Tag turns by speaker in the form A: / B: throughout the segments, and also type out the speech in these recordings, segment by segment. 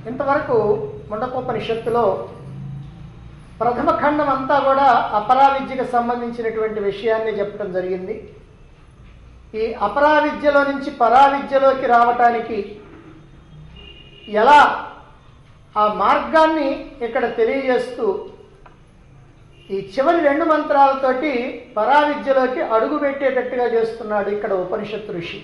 A: ఇంతవరకు ముండకోపనిషత్తులో ప్రథమ ఖండం అంతా కూడా అపరావిద్యకు సంబంధించినటువంటి విషయాన్ని చెప్పడం జరిగింది ఈ అపరావిద్యలో నుంచి పరావిద్యలోకి రావటానికి ఎలా ఆ మార్గాన్ని ఇక్కడ తెలియజేస్తూ ఈ చివరి రెండు మంత్రాలతోటి పరావిద్యలోకి అడుగు పెట్టేటట్టుగా చేస్తున్నాడు ఇక్కడ ఉపనిషత్తు ఋషి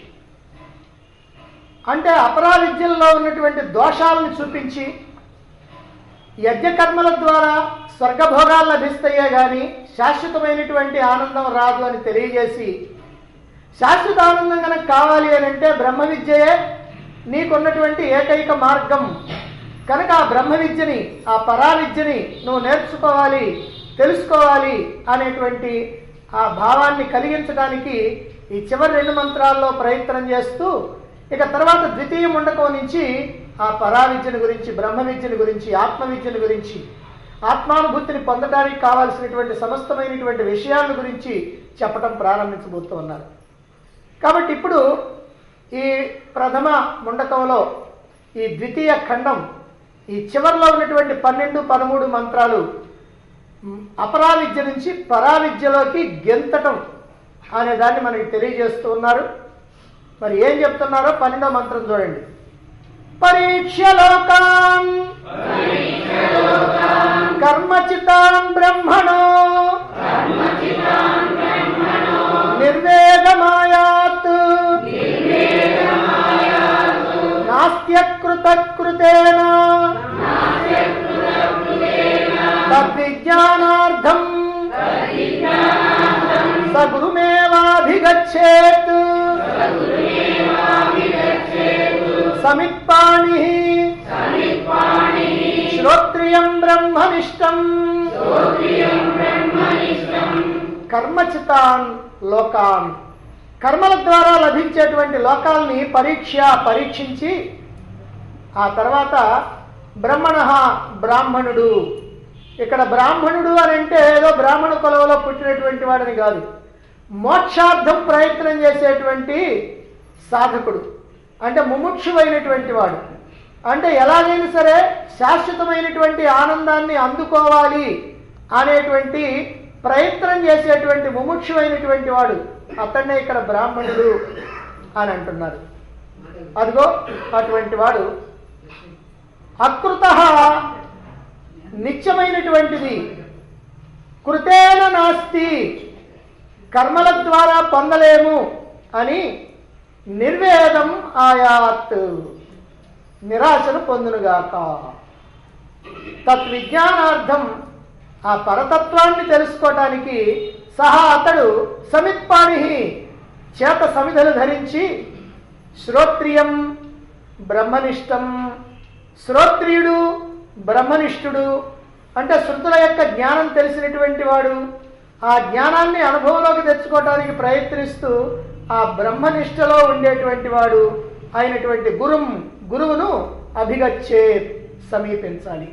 A: అంటే అపరావిద్యల్లో ఉన్నటువంటి దోషాలను చూపించి యజ్ఞకర్మల ద్వారా స్వర్గభోగాలు లభిస్తాయే గాని శాశ్వతమైనటువంటి ఆనందం రాదు అని తెలియజేసి శాశ్వత ఆనందం కనుక కావాలి అని అంటే బ్రహ్మ విద్యయే నీకున్నటువంటి ఏకైక మార్గం కనుక ఆ బ్రహ్మ విద్యని ఆ పరా విద్యని నువ్వు నేర్చుకోవాలి తెలుసుకోవాలి అనేటువంటి ఆ భావాన్ని కలిగించడానికి ఈ చివరి రెండు మంత్రాల్లో ప్రయత్నం చేస్తూ ఇక తర్వాత ద్వితీయ ముండకం నుంచి ఆ పరా విద్యను గురించి బ్రహ్మ విద్యను గురించి ఆత్మ విద్యను గురించి ఆత్మానుభూతిని పొందడానికి కావాల్సినటువంటి సమస్తమైనటువంటి విషయాల గురించి చెప్పటం ప్రారంభించబోతూ ఉన్నారు కాబట్టి ఇప్పుడు ఈ ప్రథమ ముండకంలో ఈ ద్వితీయ ఖండం ఈ చివరిలో ఉన్నటువంటి పన్నెండు పదమూడు మంత్రాలు మ్, అపరావిద్య నుంచి పరావిద్యలోకి గెంతటం అనే దాన్ని మనకి తెలియజేస్తూ ఉన్నారు మరి ఏం చెప్తున్నారో పన్నెండో మంత్రం చూడండి పరీక్షలోకాన్ కర్మచితాన్ బ్రహ్మణో నిర్వేదమాయాత్ నాస్త్యకృతకృతేన తద్విజ్ఞానార్థం స గురుమేవాభిగచ్చేత్ సమిత్పాణి శ్రోత్రియం బ్రహ్మనిష్టం కర్మచితాన్ లోకాన్ కర్మల ద్వారా లభించేటువంటి లోకాల్ని పరీక్ష పరీక్షించి ఆ తర్వాత బ్రహ్మణ బ్రాహ్మణుడు ఇక్కడ బ్రాహ్మణుడు అని అంటే ఏదో బ్రాహ్మణ కులంలో పుట్టినటువంటి వాడని కాదు మోక్షార్థం ప్రయత్నం చేసేటువంటి సాధకుడు అంటే ముముక్షువైనటువంటి వాడు అంటే ఎలాగైనా సరే శాశ్వతమైనటువంటి ఆనందాన్ని అందుకోవాలి అనేటువంటి ప్రయత్నం చేసేటువంటి ముముక్షువైనటువంటి వాడు అతన్నే ఇక్కడ బ్రాహ్మణుడు అని అంటున్నారు అదిగో అటువంటి వాడు అకృత నిత్యమైనటువంటిది కృతేన నాస్తి కర్మల ద్వారా పొందలేము అని నిర్వేదం ఆయాత్ నిరాశను పొందునుగాక తద్విజ్ఞానార్థం ఆ పరతత్వాన్ని తెలుసుకోవటానికి సహా అతడు సమిత్పాణి చేత సమిధలు ధరించి శ్రోత్రియం బ్రహ్మనిష్టం శ్రోత్రియుడు బ్రహ్మనిష్ఠుడు అంటే శృతుల యొక్క జ్ఞానం తెలిసినటువంటి వాడు ఆ జ్ఞానాన్ని అనుభవంలోకి తెచ్చుకోవటానికి ప్రయత్నిస్తూ ఆ బ్రహ్మనిష్టలో ఉండేటువంటి వాడు అయినటువంటి గురుం గురువును అభిగచ్చే సమీపించాలి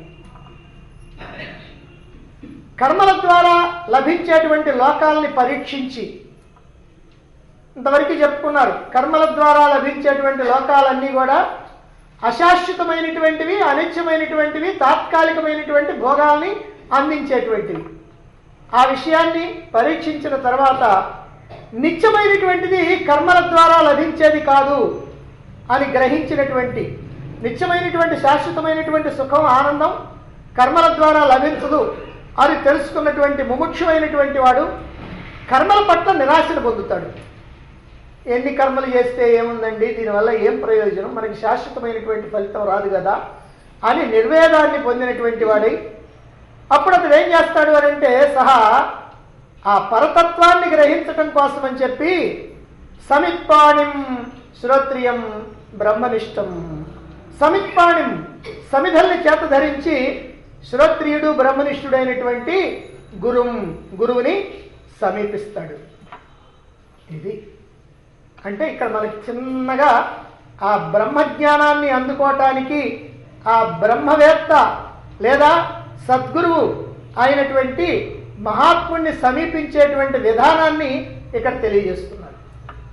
A: కర్మల ద్వారా లభించేటువంటి లోకాలని పరీక్షించి ఇంతవరకు చెప్పుకున్నారు కర్మల ద్వారా లభించేటువంటి లోకాలన్నీ కూడా అశాశ్వతమైనటువంటివి అనిత్యమైనటువంటివి తాత్కాలికమైనటువంటి భోగాల్ని అందించేటువంటివి ఆ విషయాన్ని పరీక్షించిన తర్వాత నిత్యమైనటువంటిది కర్మల ద్వారా లభించేది కాదు అని గ్రహించినటువంటి నిత్యమైనటువంటి శాశ్వతమైనటువంటి సుఖం ఆనందం కర్మల ద్వారా లభించదు అని తెలుసుకున్నటువంటి ముముక్షమైనటువంటి వాడు కర్మల పట్ల నిరాశను పొందుతాడు ఎన్ని కర్మలు చేస్తే ఏముందండి దీనివల్ల ఏం ప్రయోజనం మనకి శాశ్వతమైనటువంటి ఫలితం రాదు కదా అని నిర్వేదాన్ని పొందినటువంటి వాడై అప్పుడు అతడు ఏం చేస్తాడు అని అంటే సహా ఆ పరతత్వాన్ని గ్రహించటం కోసం అని చెప్పి సమిత్పాణిం శ్రోత్రియం బ్రహ్మనిష్టం సమిత్పాణిం సమిధల్ని చేత ధరించి శ్రోత్రియుడు బ్రహ్మనిష్ఠుడైనటువంటి గురుం గురువుని సమీపిస్తాడు ఇది అంటే ఇక్కడ మనకి చిన్నగా ఆ బ్రహ్మజ్ఞానాన్ని అందుకోవటానికి ఆ బ్రహ్మవేత్త లేదా సద్గురువు అయినటువంటి మహాత్ముడిని సమీపించేటువంటి విధానాన్ని ఇక్కడ తెలియజేస్తున్నారు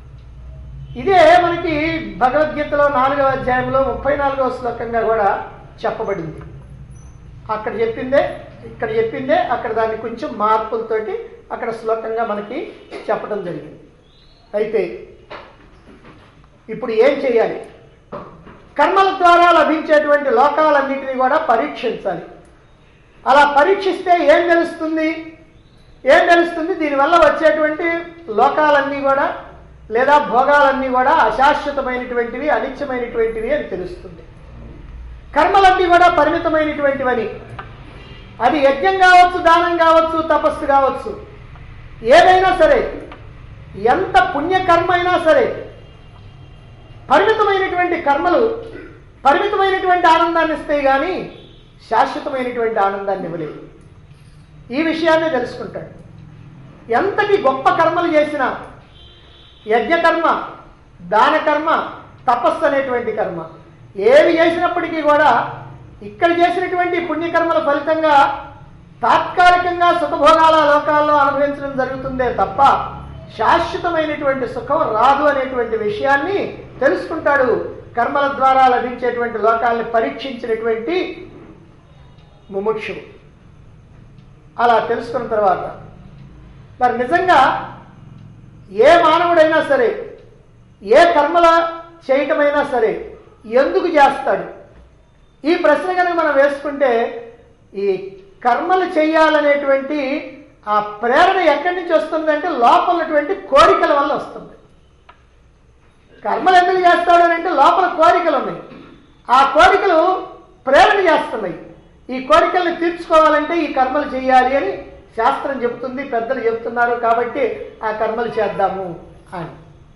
A: ఇదే మనకి భగవద్గీతలో నాలుగవ అధ్యాయంలో ముప్పై నాలుగవ శ్లోకంగా కూడా చెప్పబడింది అక్కడ చెప్పిందే ఇక్కడ చెప్పిందే అక్కడ దాన్ని కొంచెం మార్పులతోటి అక్కడ శ్లోకంగా మనకి చెప్పడం జరిగింది అయితే ఇప్పుడు ఏం చేయాలి కర్మల ద్వారా లభించేటువంటి లోకాలన్నింటినీ కూడా పరీక్షించాలి అలా పరీక్షిస్తే ఏం తెలుస్తుంది ఏం తెలుస్తుంది దీనివల్ల వచ్చేటువంటి లోకాలన్నీ కూడా లేదా భోగాలన్నీ కూడా అశాశ్వతమైనటువంటివి అనిత్యమైనటువంటివి అని తెలుస్తుంది కర్మలన్నీ కూడా పరిమితమైనటువంటివని అది యజ్ఞం కావచ్చు దానం కావచ్చు తపస్సు కావచ్చు ఏదైనా సరే ఎంత పుణ్యకర్మ అయినా సరే పరిమితమైనటువంటి కర్మలు పరిమితమైనటువంటి ఆనందాన్ని ఇస్తాయి కానీ శాశ్వతమైనటువంటి ఆనందాన్ని ఇవ్వలేవు ఈ విషయాన్ని తెలుసుకుంటాడు ఎంతటి గొప్ప కర్మలు చేసినా యజ్ఞకర్మ దానకర్మ తపస్సు అనేటువంటి కర్మ ఏవి చేసినప్పటికీ కూడా ఇక్కడ చేసినటువంటి పుణ్యకర్మల ఫలితంగా తాత్కాలికంగా సుఖభోగాల లోకాల్లో అనుభవించడం జరుగుతుందే తప్ప శాశ్వతమైనటువంటి సుఖం రాదు అనేటువంటి విషయాన్ని తెలుసుకుంటాడు కర్మల ద్వారా లభించేటువంటి లోకాలను పరీక్షించినటువంటి ముముక్షుడు అలా తెలుసుకున్న తర్వాత మరి నిజంగా ఏ మానవుడైనా సరే ఏ కర్మల చేయటమైనా సరే ఎందుకు చేస్తాడు ఈ ప్రశ్న కనుక మనం వేసుకుంటే ఈ కర్మలు చేయాలనేటువంటి ఆ ప్రేరణ ఎక్కడి నుంచి వస్తుందంటే లోపల ఉన్నటువంటి కోరికల వల్ల వస్తుంది కర్మలు ఎందుకు చేస్తాడు అని అంటే లోపల కోరికలు ఉన్నాయి ఆ కోరికలు ప్రేరణ చేస్తున్నాయి ఈ కోరికల్ని తీర్చుకోవాలంటే ఈ కర్మలు చేయాలి అని శాస్త్రం చెబుతుంది పెద్దలు చెబుతున్నారు కాబట్టి ఆ కర్మలు చేద్దాము అని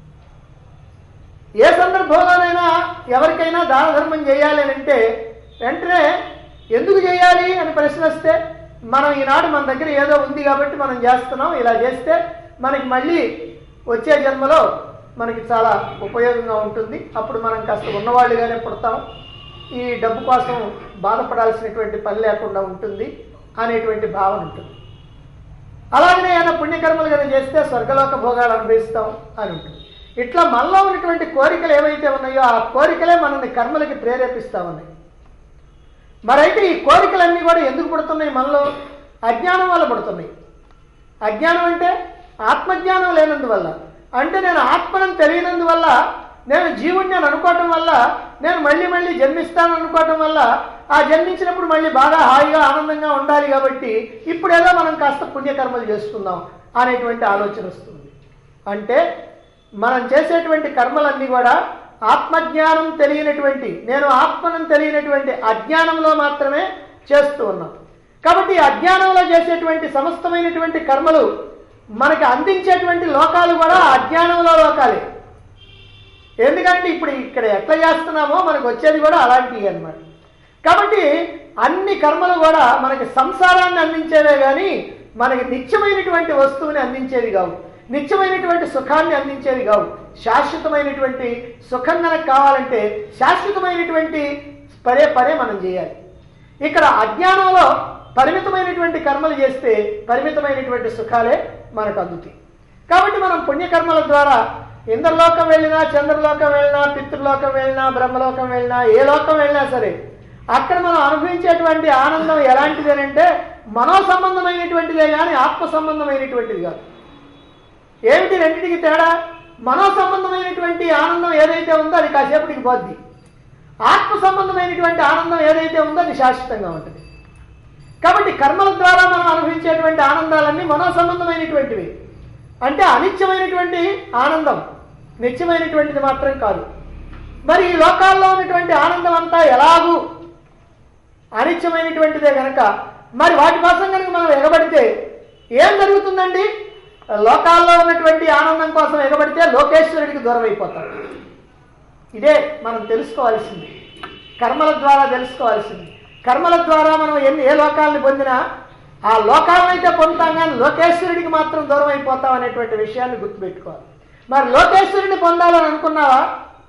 A: ఏ సందర్భంలోనైనా ఎవరికైనా దాన ధర్మం చేయాలి అని అంటే వెంటనే ఎందుకు చేయాలి అని ప్రశ్న వస్తే మనం ఈనాడు మన దగ్గర ఏదో ఉంది కాబట్టి మనం చేస్తున్నాం ఇలా చేస్తే మనకి మళ్ళీ వచ్చే జన్మలో మనకి చాలా ఉపయోగంగా ఉంటుంది అప్పుడు మనం కాస్త ఉన్నవాళ్ళుగానే పుడతాం ఈ డబ్బు కోసం బాధపడాల్సినటువంటి పని లేకుండా ఉంటుంది అనేటువంటి భావన ఉంటుంది అలాగనే ఏమైనా పుణ్యకర్మలు కనుక చేస్తే స్వర్గలోక భోగాలు అనుభవిస్తాం అని ఉంటుంది ఇట్లా మనలో ఉన్నటువంటి కోరికలు ఏవైతే ఉన్నాయో ఆ కోరికలే మనల్ని కర్మలకి ప్రేరేపిస్తా ఉన్నాయి మరైతే ఈ కోరికలన్నీ కూడా ఎందుకు పుడుతున్నాయి మనలో అజ్ఞానం వల్ల పుడుతున్నాయి అజ్ఞానం అంటే ఆత్మజ్ఞానం లేనందువల్ల అంటే నేను ఆత్మను తెలియనందువల్ల నేను జీవుణ్ణి అని అనుకోవటం వల్ల నేను మళ్ళీ మళ్ళీ జన్మిస్తాను అనుకోవటం వల్ల ఆ జన్మించినప్పుడు మళ్ళీ బాగా హాయిగా ఆనందంగా ఉండాలి కాబట్టి ఇప్పుడేదో మనం కాస్త పుణ్యకర్మలు చేసుకుందాం అనేటువంటి ఆలోచన వస్తుంది అంటే మనం చేసేటువంటి కర్మలన్నీ కూడా ఆత్మజ్ఞానం తెలియనటువంటి నేను ఆత్మనం తెలియనటువంటి అజ్ఞానంలో మాత్రమే చేస్తూ ఉన్నాం కాబట్టి ఈ అజ్ఞానంలో చేసేటువంటి సమస్తమైనటువంటి కర్మలు మనకి అందించేటువంటి లోకాలు కూడా అజ్ఞానంలో లోకాలే ఎందుకంటే ఇప్పుడు ఇక్కడ ఎట్లా చేస్తున్నామో మనకు వచ్చేది కూడా అలాంటివి అన్నమాట కాబట్టి అన్ని కర్మలు కూడా మనకి సంసారాన్ని అందించేవే కానీ మనకి నిత్యమైనటువంటి వస్తువుని అందించేవి కావు నిత్యమైనటువంటి సుఖాన్ని అందించేవి కావు శాశ్వతమైనటువంటి సుఖం కనుక కావాలంటే శాశ్వతమైనటువంటి పరే పరే మనం చేయాలి ఇక్కడ అజ్ఞానంలో పరిమితమైనటువంటి కర్మలు చేస్తే పరిమితమైనటువంటి సుఖాలే మనకు అందుతాయి కాబట్టి మనం పుణ్యకర్మల ద్వారా ఇంద్రలోకం వెళ్ళినా చంద్రలోకం వెళ్ళినా పితృలోకం వెళ్ళినా బ్రహ్మలోకం వెళ్ళినా ఏ లోకం వెళ్ళినా సరే అక్కడ మనం అనుభవించేటువంటి ఆనందం ఎలాంటిది అని అంటే మనో సంబంధమైనటువంటిదే కానీ ఆత్మ సంబంధమైనటువంటిది కాదు ఏమిటి రెండింటికి తేడా మనో సంబంధమైనటువంటి ఆనందం ఏదైతే ఉందో అది కాసేపటికి పోద్ది ఆత్మ సంబంధమైనటువంటి ఆనందం ఏదైతే ఉందో అది శాశ్వతంగా ఉంటుంది కాబట్టి కర్మల ద్వారా మనం అనుభవించేటువంటి ఆనందాలన్నీ మనో సంబంధమైనటువంటివి అంటే అనిత్యమైనటువంటి ఆనందం నిత్యమైనటువంటిది మాత్రం కాదు మరి ఈ లోకాల్లో ఉన్నటువంటి ఆనందం అంతా ఎలాగూ అనిత్యమైనటువంటిదే కనుక మరి వాటి కోసం కనుక మనం ఎగబడితే ఏం జరుగుతుందండి లోకాల్లో ఉన్నటువంటి ఆనందం కోసం ఎగబడితే లోకేశ్వరుడికి దూరం అయిపోతాడు ఇదే మనం తెలుసుకోవాల్సింది కర్మల ద్వారా తెలుసుకోవాల్సింది కర్మల ద్వారా మనం ఎన్ని ఏ లోకాలను పొందినా ఆ లోకాలను అయితే పొందుతాం కానీ లోకేశ్వరుడికి మాత్రం దూరం అయిపోతాం అనేటువంటి విషయాన్ని గుర్తుపెట్టుకోవాలి మరి లోకేశ్వరుడిని పొందాలని అనుకున్నావా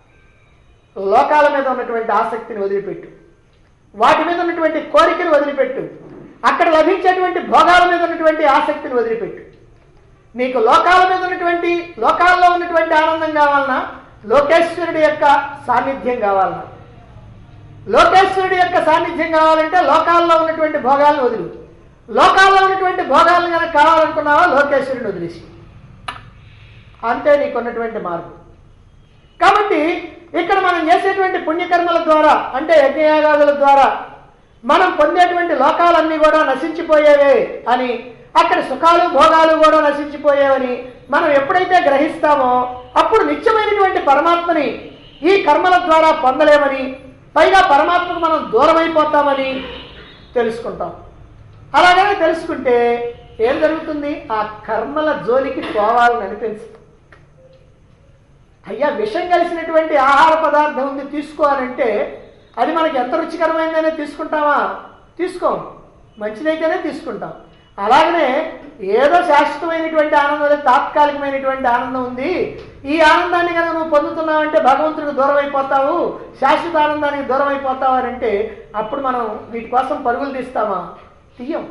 A: లోకాల మీద ఉన్నటువంటి ఆసక్తిని వదిలిపెట్టు వాటి మీద ఉన్నటువంటి కోరికను వదిలిపెట్టు అక్కడ లభించేటువంటి భోగాల మీద ఉన్నటువంటి ఆసక్తిని వదిలిపెట్టు నీకు లోకాల మీద ఉన్నటువంటి లోకాల్లో ఉన్నటువంటి ఆనందం కావాలన్నా లోకేశ్వరుడి యొక్క సాన్నిధ్యం కావాలన్నా లోకేశ్వరుడి యొక్క సాన్నిధ్యం కావాలంటే లోకాల్లో ఉన్నటువంటి భోగాలను వదిలి లోకాల్లో ఉన్నటువంటి భోగాలను కనుక కావాలనుకున్నావా లోకేశ్వరుని వదిలేసి అంతే నీకున్నటువంటి మార్గం కాబట్టి ఇక్కడ మనం చేసేటువంటి పుణ్యకర్మల ద్వారా అంటే యజ్ఞయాగాదుల ద్వారా మనం పొందేటువంటి లోకాలన్నీ కూడా నశించిపోయేవే అని అక్కడ సుఖాలు భోగాలు కూడా నశించిపోయేవని మనం ఎప్పుడైతే గ్రహిస్తామో అప్పుడు నిత్యమైనటువంటి పరమాత్మని ఈ కర్మల ద్వారా పొందలేమని పైగా పరమాత్మకు మనం దూరం అయిపోతామని తెలుసుకుంటాం అలాగనే తెలుసుకుంటే ఏం జరుగుతుంది ఆ కర్మల జోలికి పోవాలని అనిపించదు అయ్యా విషం కలిసినటువంటి ఆహార పదార్థం ఉంది తీసుకోవాలంటే అది మనకి ఎంత రుచికరమైందనే తీసుకుంటామా తీసుకోం మంచిదైతేనే తీసుకుంటాం అలాగనే ఏదో శాశ్వతమైనటువంటి ఆనందం లేదు తాత్కాలికమైనటువంటి ఆనందం ఉంది ఈ ఆనందాన్ని కనుక నువ్వు పొందుతున్నావంటే భగవంతుడికి దూరం అయిపోతావు శాశ్వత ఆనందానికి దూరం అయిపోతావు అని అంటే అప్పుడు మనం వీటి కోసం పరుగులు తీస్తామా తీయం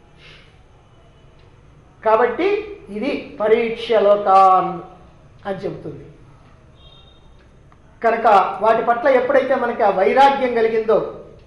A: కాబట్టి ఇది పరీక్ష లోకాన్ అని చెబుతుంది కనుక వాటి పట్ల ఎప్పుడైతే మనకి ఆ వైరాగ్యం కలిగిందో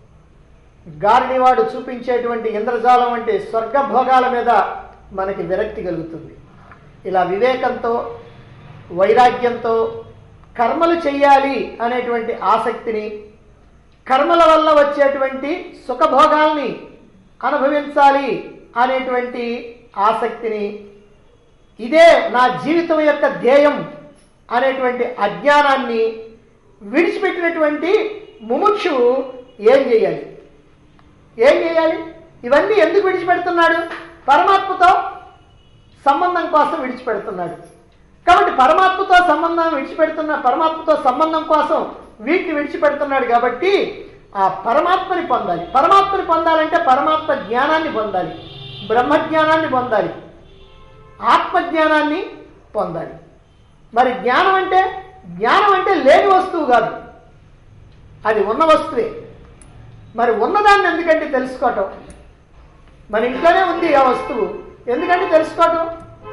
A: గారినివాడు చూపించేటువంటి ఇంద్రజాలం అంటే స్వర్గ భోగాల మీద మనకి విరక్తి కలుగుతుంది ఇలా వివేకంతో వైరాగ్యంతో కర్మలు చెయ్యాలి అనేటువంటి ఆసక్తిని కర్మల వల్ల వచ్చేటువంటి సుఖభోగాల్ని అనుభవించాలి అనేటువంటి ఆసక్తిని ఇదే నా జీవితం యొక్క ధ్యేయం అనేటువంటి అజ్ఞానాన్ని విడిచిపెట్టినటువంటి ముముక్షువు ఏం చేయాలి ఏం చేయాలి ఇవన్నీ ఎందుకు విడిచిపెడుతున్నాడు పరమాత్మతో సంబంధం కోసం విడిచిపెడుతున్నాడు కాబట్టి పరమాత్మతో సంబంధం విడిచిపెడుతున్న పరమాత్మతో సంబంధం కోసం వీటిని విడిచిపెడుతున్నాడు కాబట్టి ఆ పరమాత్మని పొందాలి పరమాత్మని పొందాలంటే పరమాత్మ జ్ఞానాన్ని పొందాలి బ్రహ్మజ్ఞానాన్ని పొందాలి ఆత్మజ్ఞానాన్ని పొందాలి మరి జ్ఞానం అంటే జ్ఞానం అంటే లేని వస్తువు కాదు అది ఉన్న వస్తువే మరి ఉన్నదాన్ని ఎందుకంటే తెలుసుకోవటం మన ఇంట్లోనే ఉంది ఆ వస్తువు ఎందుకంటే తెలుసుకోవటం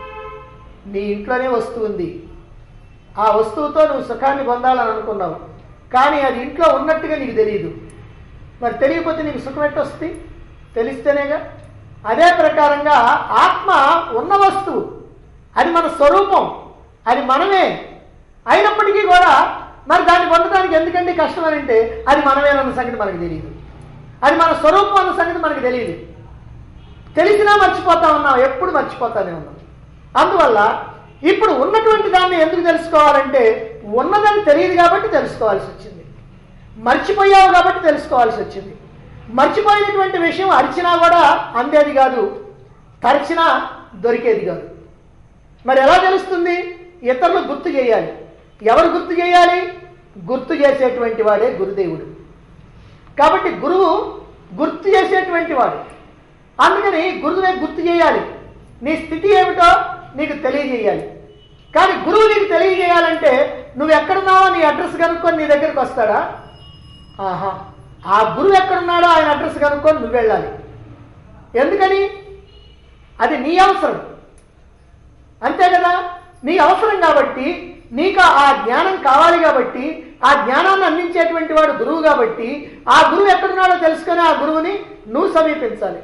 A: నీ ఇంట్లోనే వస్తువు ఉంది ఆ వస్తువుతో నువ్వు సుఖాన్ని పొందాలని అనుకున్నావు కానీ అది ఇంట్లో ఉన్నట్టుగా నీకు తెలియదు మరి తెలియకపోతే నీకు సుఖం ఎట్ట వస్తుంది తెలిస్తేనేగా అదే ప్రకారంగా ఆత్మ ఉన్న వస్తువు అది మన స్వరూపం అది మనమే అయినప్పటికీ కూడా మరి దాన్ని పొందడానికి ఎందుకంటే కష్టం అని అంటే అది మనమేనన్న సంగతి మనకు తెలియదు అది మన స్వరూపం అన్న సంగతి మనకు తెలియదు తెలిసినా మర్చిపోతా ఉన్నాం ఎప్పుడు మర్చిపోతానే ఉన్నాం అందువల్ల ఇప్పుడు ఉన్నటువంటి దాన్ని ఎందుకు తెలుసుకోవాలంటే ఉన్నదని తెలియదు కాబట్టి తెలుసుకోవాల్సి వచ్చింది మర్చిపోయావు కాబట్టి తెలుసుకోవాల్సి వచ్చింది మర్చిపోయినటువంటి విషయం అరిచినా కూడా అందేది కాదు తరిచినా దొరికేది కాదు మరి ఎలా తెలుస్తుంది ఇతరులు గుర్తు చేయాలి ఎవరు గుర్తు చేయాలి గుర్తు చేసేటువంటి వాడే గురుదేవుడు కాబట్టి గురువు గుర్తు చేసేటువంటి వాడు అందుకని గురువునే గుర్తు చేయాలి నీ స్థితి ఏమిటో నీకు తెలియజేయాలి కానీ గురువు నీకు తెలియజేయాలంటే నువ్వు ఎక్కడున్నావో నీ అడ్రస్ కనుక్కొని నీ దగ్గరికి వస్తాడా ఆహా ఆ గురువు ఎక్కడున్నాడో ఆయన అడ్రస్ కనుక్కొని నువ్వు వెళ్ళాలి ఎందుకని అది నీ అవసరం అంతే కదా నీ అవసరం కాబట్టి నీకు ఆ జ్ఞానం కావాలి కాబట్టి ఆ జ్ఞానాన్ని అందించేటువంటి వాడు గురువు కాబట్టి ఆ గురువు ఎక్కడున్నాడో తెలుసుకొని ఆ గురువుని నువ్వు సమీపించాలి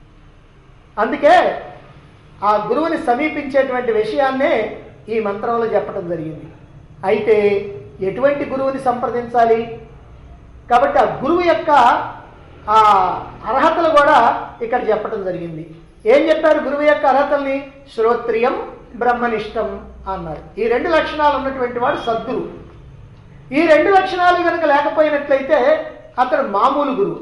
A: అందుకే ఆ గురువుని సమీపించేటువంటి విషయాన్నే ఈ మంత్రంలో చెప్పడం జరిగింది అయితే ఎటువంటి గురువుని సంప్రదించాలి కాబట్టి ఆ గురువు యొక్క ఆ అర్హతలు కూడా ఇక్కడ చెప్పడం జరిగింది ఏం చెప్పారు గురువు యొక్క అర్హతల్ని శ్రోత్రియం బ్రహ్మనిష్టం అన్నారు ఈ రెండు లక్షణాలు ఉన్నటువంటి వాడు సద్గురు ఈ రెండు లక్షణాలు కనుక లేకపోయినట్లయితే అతడు మామూలు గురువు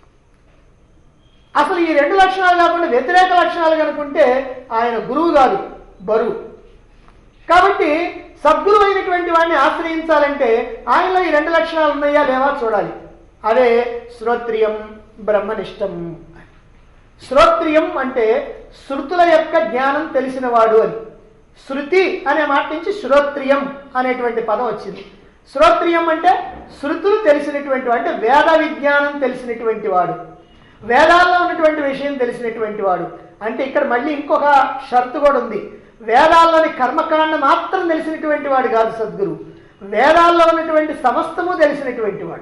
A: అసలు ఈ రెండు లక్షణాలు కాకుండా వ్యతిరేక లక్షణాలు కనుకుంటే ఆయన గురువు కాదు బరువు కాబట్టి సద్గురు అయినటువంటి వాడిని ఆశ్రయించాలంటే ఆయనలో ఈ రెండు లక్షణాలు ఉన్నాయా లేవా చూడాలి అదే శ్రోత్రియం బ్రహ్మనిష్టం శ్రోత్రియం అంటే శృతుల యొక్క జ్ఞానం తెలిసినవాడు అని శృతి అనే మాట నుంచి శ్రోత్రియం అనేటువంటి పదం వచ్చింది శ్రోత్రియం అంటే శృతులు తెలిసినటువంటి వాడు అంటే వేద విజ్ఞానం తెలిసినటువంటి వాడు వేదాల్లో ఉన్నటువంటి విషయం తెలిసినటువంటి వాడు అంటే ఇక్కడ మళ్ళీ ఇంకొక షరతు కూడా ఉంది వేదాల్లోని కర్మకాండ మాత్రం తెలిసినటువంటి వాడు కాదు సద్గురు వేదాల్లో ఉన్నటువంటి సమస్తము తెలిసినటువంటి వాడు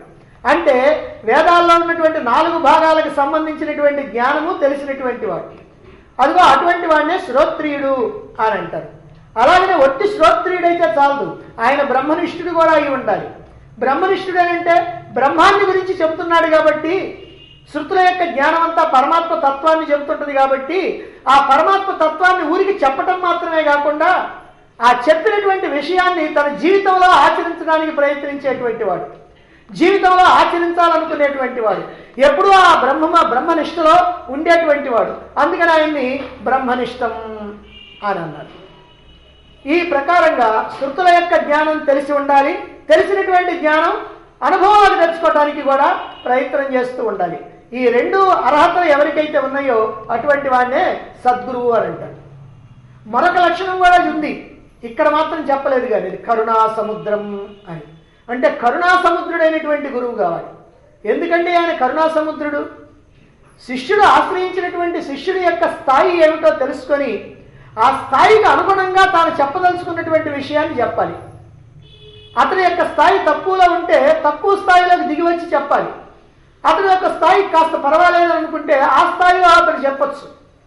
A: అంటే వేదాల్లో ఉన్నటువంటి నాలుగు భాగాలకు సంబంధించినటువంటి జ్ఞానము తెలిసినటువంటి వాడు అదిగో అటువంటి వాడినే శ్రోత్రియుడు అని అంటారు అలాగనే ఒట్టి శ్రోత్రియుడైతే చాలదు ఆయన బ్రహ్మనిష్ఠుడు కూడా అయి ఉండాలి బ్రహ్మనిష్ఠుడు అని అంటే బ్రహ్మాన్ని గురించి చెప్తున్నాడు కాబట్టి శృతుల యొక్క జ్ఞానం అంతా పరమాత్మ తత్వాన్ని చెబుతుంటది కాబట్టి ఆ పరమాత్మ తత్వాన్ని ఊరికి చెప్పటం మాత్రమే కాకుండా ఆ చెప్పినటువంటి విషయాన్ని తన జీవితంలో ఆచరించడానికి ప్రయత్నించేటువంటి వాడు జీవితంలో ఆచరించాలనుకునేటువంటి వాడు ఎప్పుడూ ఆ బ్రహ్మ బ్రహ్మనిష్టలో ఉండేటువంటి వాడు అందుకని ఆయన్ని బ్రహ్మనిష్టం అని అన్నారు ఈ ప్రకారంగా శృతుల యొక్క జ్ఞానం తెలిసి ఉండాలి తెలిసినటువంటి జ్ఞానం అనుభవాలు తెచ్చుకోవడానికి కూడా ప్రయత్నం చేస్తూ ఉండాలి ఈ రెండు అర్హతలు ఎవరికైతే ఉన్నాయో అటువంటి వాడినే సద్గురువు అని అంటారు మరొక లక్షణం కూడా ఉంది ఇక్కడ మాత్రం చెప్పలేదు కానీ ఇది కరుణా సముద్రం అని అంటే కరుణా సముద్రుడైనటువంటి గురువు కావాలి ఎందుకంటే ఆయన కరుణా సముద్రుడు శిష్యుడు ఆశ్రయించినటువంటి శిష్యుడి యొక్క స్థాయి ఏమిటో తెలుసుకొని ఆ స్థాయికి అనుగుణంగా తాను చెప్పదలుచుకున్నటువంటి విషయాన్ని చెప్పాలి అతని యొక్క స్థాయి తక్కువలో ఉంటే తక్కువ స్థాయిలోకి దిగి వచ్చి చెప్పాలి అతని యొక్క స్థాయి కాస్త పర్వాలేదు అనుకుంటే ఆ స్థాయిలో అతను చెప్పొచ్చు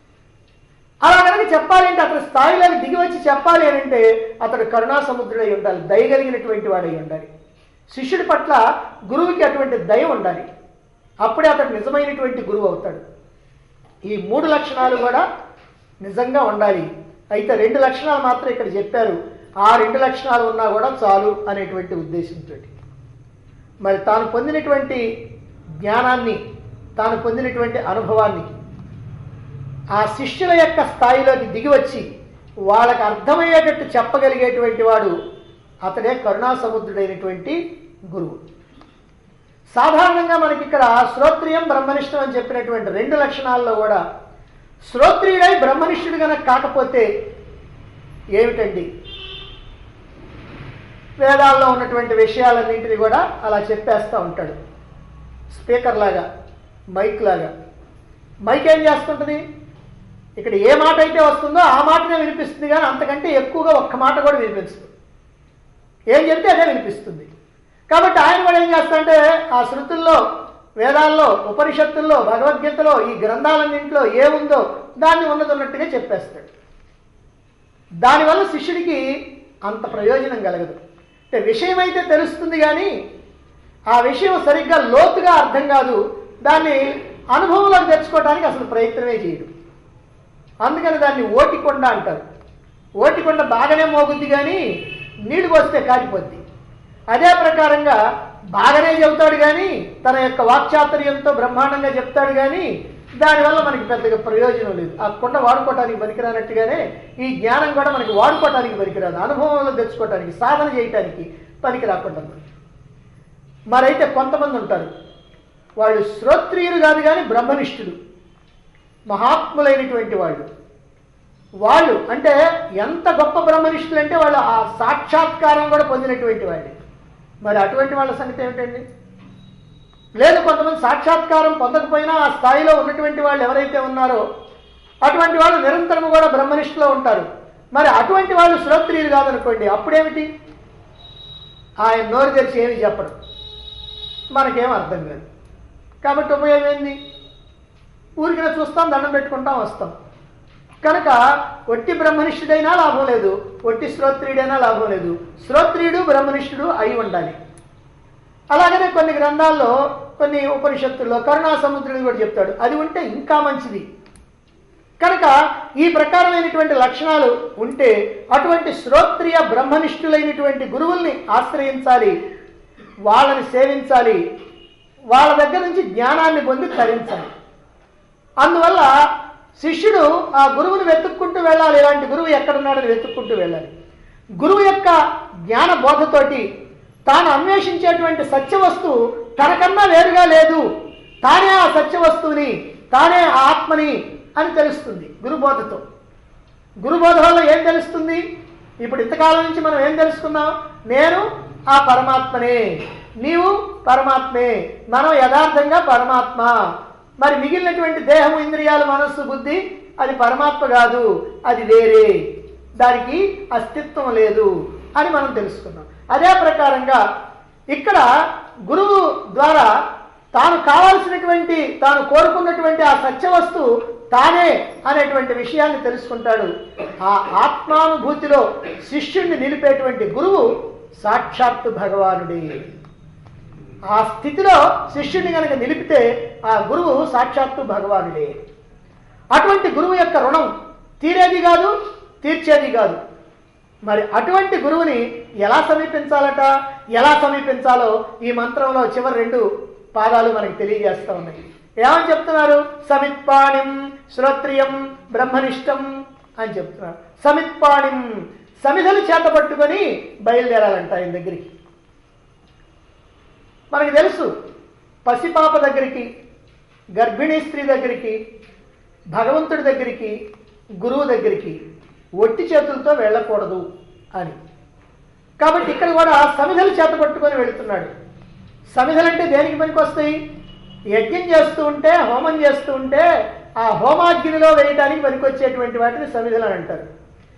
A: అలా కనుక చెప్పాలి అంటే అతని స్థాయిలోకి దిగి వచ్చి చెప్పాలి అని అంటే అతడు కరుణా సముద్రుడై ఉండాలి దయగలిగినటువంటి వాడై ఉండాలి శిష్యుడి పట్ల గురువుకి అటువంటి దయ ఉండాలి అప్పుడే అతడు నిజమైనటువంటి గురువు అవుతాడు ఈ మూడు లక్షణాలు కూడా నిజంగా ఉండాలి అయితే రెండు లక్షణాలు మాత్రం ఇక్కడ చెప్పారు ఆ రెండు లక్షణాలు ఉన్నా కూడా చాలు అనేటువంటి ఉద్దేశంతో మరి తాను పొందినటువంటి జ్ఞానాన్ని తాను పొందినటువంటి అనుభవాన్ని ఆ శిష్యుల యొక్క స్థాయిలోకి దిగి వచ్చి వాళ్ళకి అర్థమయ్యేటట్టు చెప్పగలిగేటువంటి వాడు అతడే కరుణా సముద్రుడైనటువంటి గురువు సాధారణంగా మనకి ఇక్కడ శ్రోత్రియం బ్రహ్మనిష్టం అని చెప్పినటువంటి రెండు లక్షణాల్లో కూడా శ్రోత్రియుడై బ్రహ్మనిష్ఠుడు గనక కాకపోతే ఏమిటండి వేదాల్లో ఉన్నటువంటి విషయాలన్నింటినీ కూడా అలా చెప్పేస్తూ ఉంటాడు స్పీకర్ లాగా మైక్ లాగా మైక్ ఏం చేస్తుంటుంది ఇక్కడ ఏ మాట అయితే వస్తుందో ఆ మాటనే వినిపిస్తుంది కానీ అంతకంటే ఎక్కువగా ఒక్క మాట కూడా వినిపించదు ఏం చెప్తే అదే వినిపిస్తుంది కాబట్టి ఆయన కూడా ఏం చేస్తాడంటే ఆ శృతుల్లో వేదాల్లో ఉపనిషత్తుల్లో భగవద్గీతలో ఈ గ్రంథాలన్నింటిలో ఏముందో దాన్ని ఉన్నది ఉన్నట్టుగా చెప్పేస్తాడు దానివల్ల శిష్యుడికి అంత ప్రయోజనం కలగదు అంటే విషయం అయితే తెలుస్తుంది కానీ ఆ విషయం సరిగ్గా లోతుగా అర్థం కాదు దాన్ని అనుభవంలోకి తెచ్చుకోవడానికి అసలు ప్రయత్నమే చేయడు అందుకని దాన్ని ఓటికొండ అంటారు ఓటికొండ బాగానే మోగుద్ది కానీ నీళ్లు పోస్తే కారిపోద్ది అదే ప్రకారంగా బాగానే చెబుతాడు కానీ తన యొక్క వాక్చాతుర్యంతో బ్రహ్మాండంగా చెప్తాడు కానీ దానివల్ల మనకి పెద్దగా ప్రయోజనం లేదు ఆ కుండ వాడుకోవటానికి పనికిరానట్టుగానే ఈ జ్ఞానం కూడా మనకి వాడుకోవటానికి పనికిరాదు అనుభవంలో తెచ్చుకోవటానికి సాధన చేయటానికి పనికి రాకుండా మరైతే కొంతమంది ఉంటారు వాళ్ళు శ్రోత్రియులు కాదు కానీ బ్రహ్మనిష్ఠులు మహాత్ములైనటువంటి వాళ్ళు వాళ్ళు అంటే ఎంత గొప్ప బ్రహ్మనిష్ఠులు అంటే వాళ్ళు ఆ సాక్షాత్కారం కూడా పొందినటువంటి వాళ్ళు మరి అటువంటి వాళ్ళ సంగతి ఏమిటండి లేదు కొంతమంది సాక్షాత్కారం పొందకపోయినా ఆ స్థాయిలో ఉన్నటువంటి వాళ్ళు ఎవరైతే ఉన్నారో అటువంటి వాళ్ళు నిరంతరము కూడా బ్రహ్మనిష్ఠలో ఉంటారు మరి అటువంటి వాళ్ళు శ్రోత్రియులు కాదనుకోండి అప్పుడేమిటి ఆయన నోరు తెరిచి ఏమి చెప్పడం మనకేం అర్థం కాదు కాబట్టి ఉపయోగం ఏంది ఊరికినే చూస్తాం దండం పెట్టుకుంటాం వస్తాం కనుక ఒట్టి బ్రహ్మనిష్ఠుడైనా లాభం లేదు ఒట్టి శ్రోత్రియుడైనా లాభం లేదు శ్రోత్రియుడు బ్రహ్మనిష్ఠుడు అయి ఉండాలి అలాగనే కొన్ని గ్రంథాల్లో కొన్ని ఉపనిషత్తుల్లో కరుణా సముద్రుడు కూడా చెప్తాడు అది ఉంటే ఇంకా మంచిది కనుక ఈ ప్రకారమైనటువంటి లక్షణాలు ఉంటే అటువంటి శ్రోత్రియ బ్రహ్మనిష్ఠులైనటువంటి గురువుల్ని ఆశ్రయించాలి వాళ్ళని సేవించాలి వాళ్ళ దగ్గర నుంచి జ్ఞానాన్ని పొంది తరించాలి అందువల్ల శిష్యుడు ఆ గురువుని వెతుక్కుంటూ వెళ్ళాలి ఇలాంటి గురువు ఎక్కడున్నాడని వెతుక్కుంటూ వెళ్ళాలి గురువు యొక్క జ్ఞాన బోధతోటి తాను అన్వేషించేటువంటి సత్య వస్తువు తనకన్నా వేరుగా లేదు తానే ఆ సత్య వస్తువుని తానే ఆ ఆత్మని అని తెలుస్తుంది గురుబోధతో గురుబోధ వల్ల ఏం తెలుస్తుంది ఇప్పుడు ఇంతకాలం నుంచి మనం ఏం తెలుసుకున్నాం నేను ఆ పరమాత్మనే నీవు పరమాత్మే మనం యథార్థంగా పరమాత్మ మరి మిగిలినటువంటి దేహం ఇంద్రియాలు మనస్సు బుద్ధి అది పరమాత్మ కాదు అది వేరే దానికి అస్తిత్వం లేదు అని మనం తెలుసుకున్నాం అదే ప్రకారంగా ఇక్కడ గురువు ద్వారా తాను కావాల్సినటువంటి తాను కోరుకున్నటువంటి ఆ సత్యవస్తు తానే అనేటువంటి విషయాన్ని తెలుసుకుంటాడు ఆ ఆత్మానుభూతిలో శిష్యుణ్ణి నిలిపేటువంటి గురువు సాక్షాత్తు భగవానుడే ఆ స్థితిలో శిష్యుడిని కనుక నిలిపితే ఆ గురువు సాక్షాత్తు భగవానుడే అటువంటి గురువు యొక్క రుణం తీరేది కాదు తీర్చేది కాదు మరి అటువంటి గురువుని ఎలా సమీపించాలట ఎలా సమీపించాలో ఈ మంత్రంలో చివరి రెండు పాదాలు మనకి తెలియజేస్తూ ఉన్నాయి ఏమని చెప్తున్నారు సమిత్పాణిం శ్రోత్రియం బ్రహ్మనిష్టం అని చెప్తున్నారు సమిత్పాణిం సమిధలు చేత పట్టుకొని బయలుదేరాలంట ఆయన దగ్గరికి మనకి తెలుసు పసిపాప దగ్గరికి గర్భిణీ స్త్రీ దగ్గరికి భగవంతుడి దగ్గరికి గురువు దగ్గరికి ఒట్టి చేతులతో వెళ్ళకూడదు అని కాబట్టి ఇక్కడ కూడా సమిధలు చేత పట్టుకొని వెళుతున్నాడు సమిధలు అంటే దేనికి పనికి వస్తాయి యజ్ఞం చేస్తూ ఉంటే హోమం చేస్తూ ఉంటే ఆ హోమాగ్నిలో వేయడానికి పనికొచ్చేటువంటి వాటిని సమిధలు అని అంటారు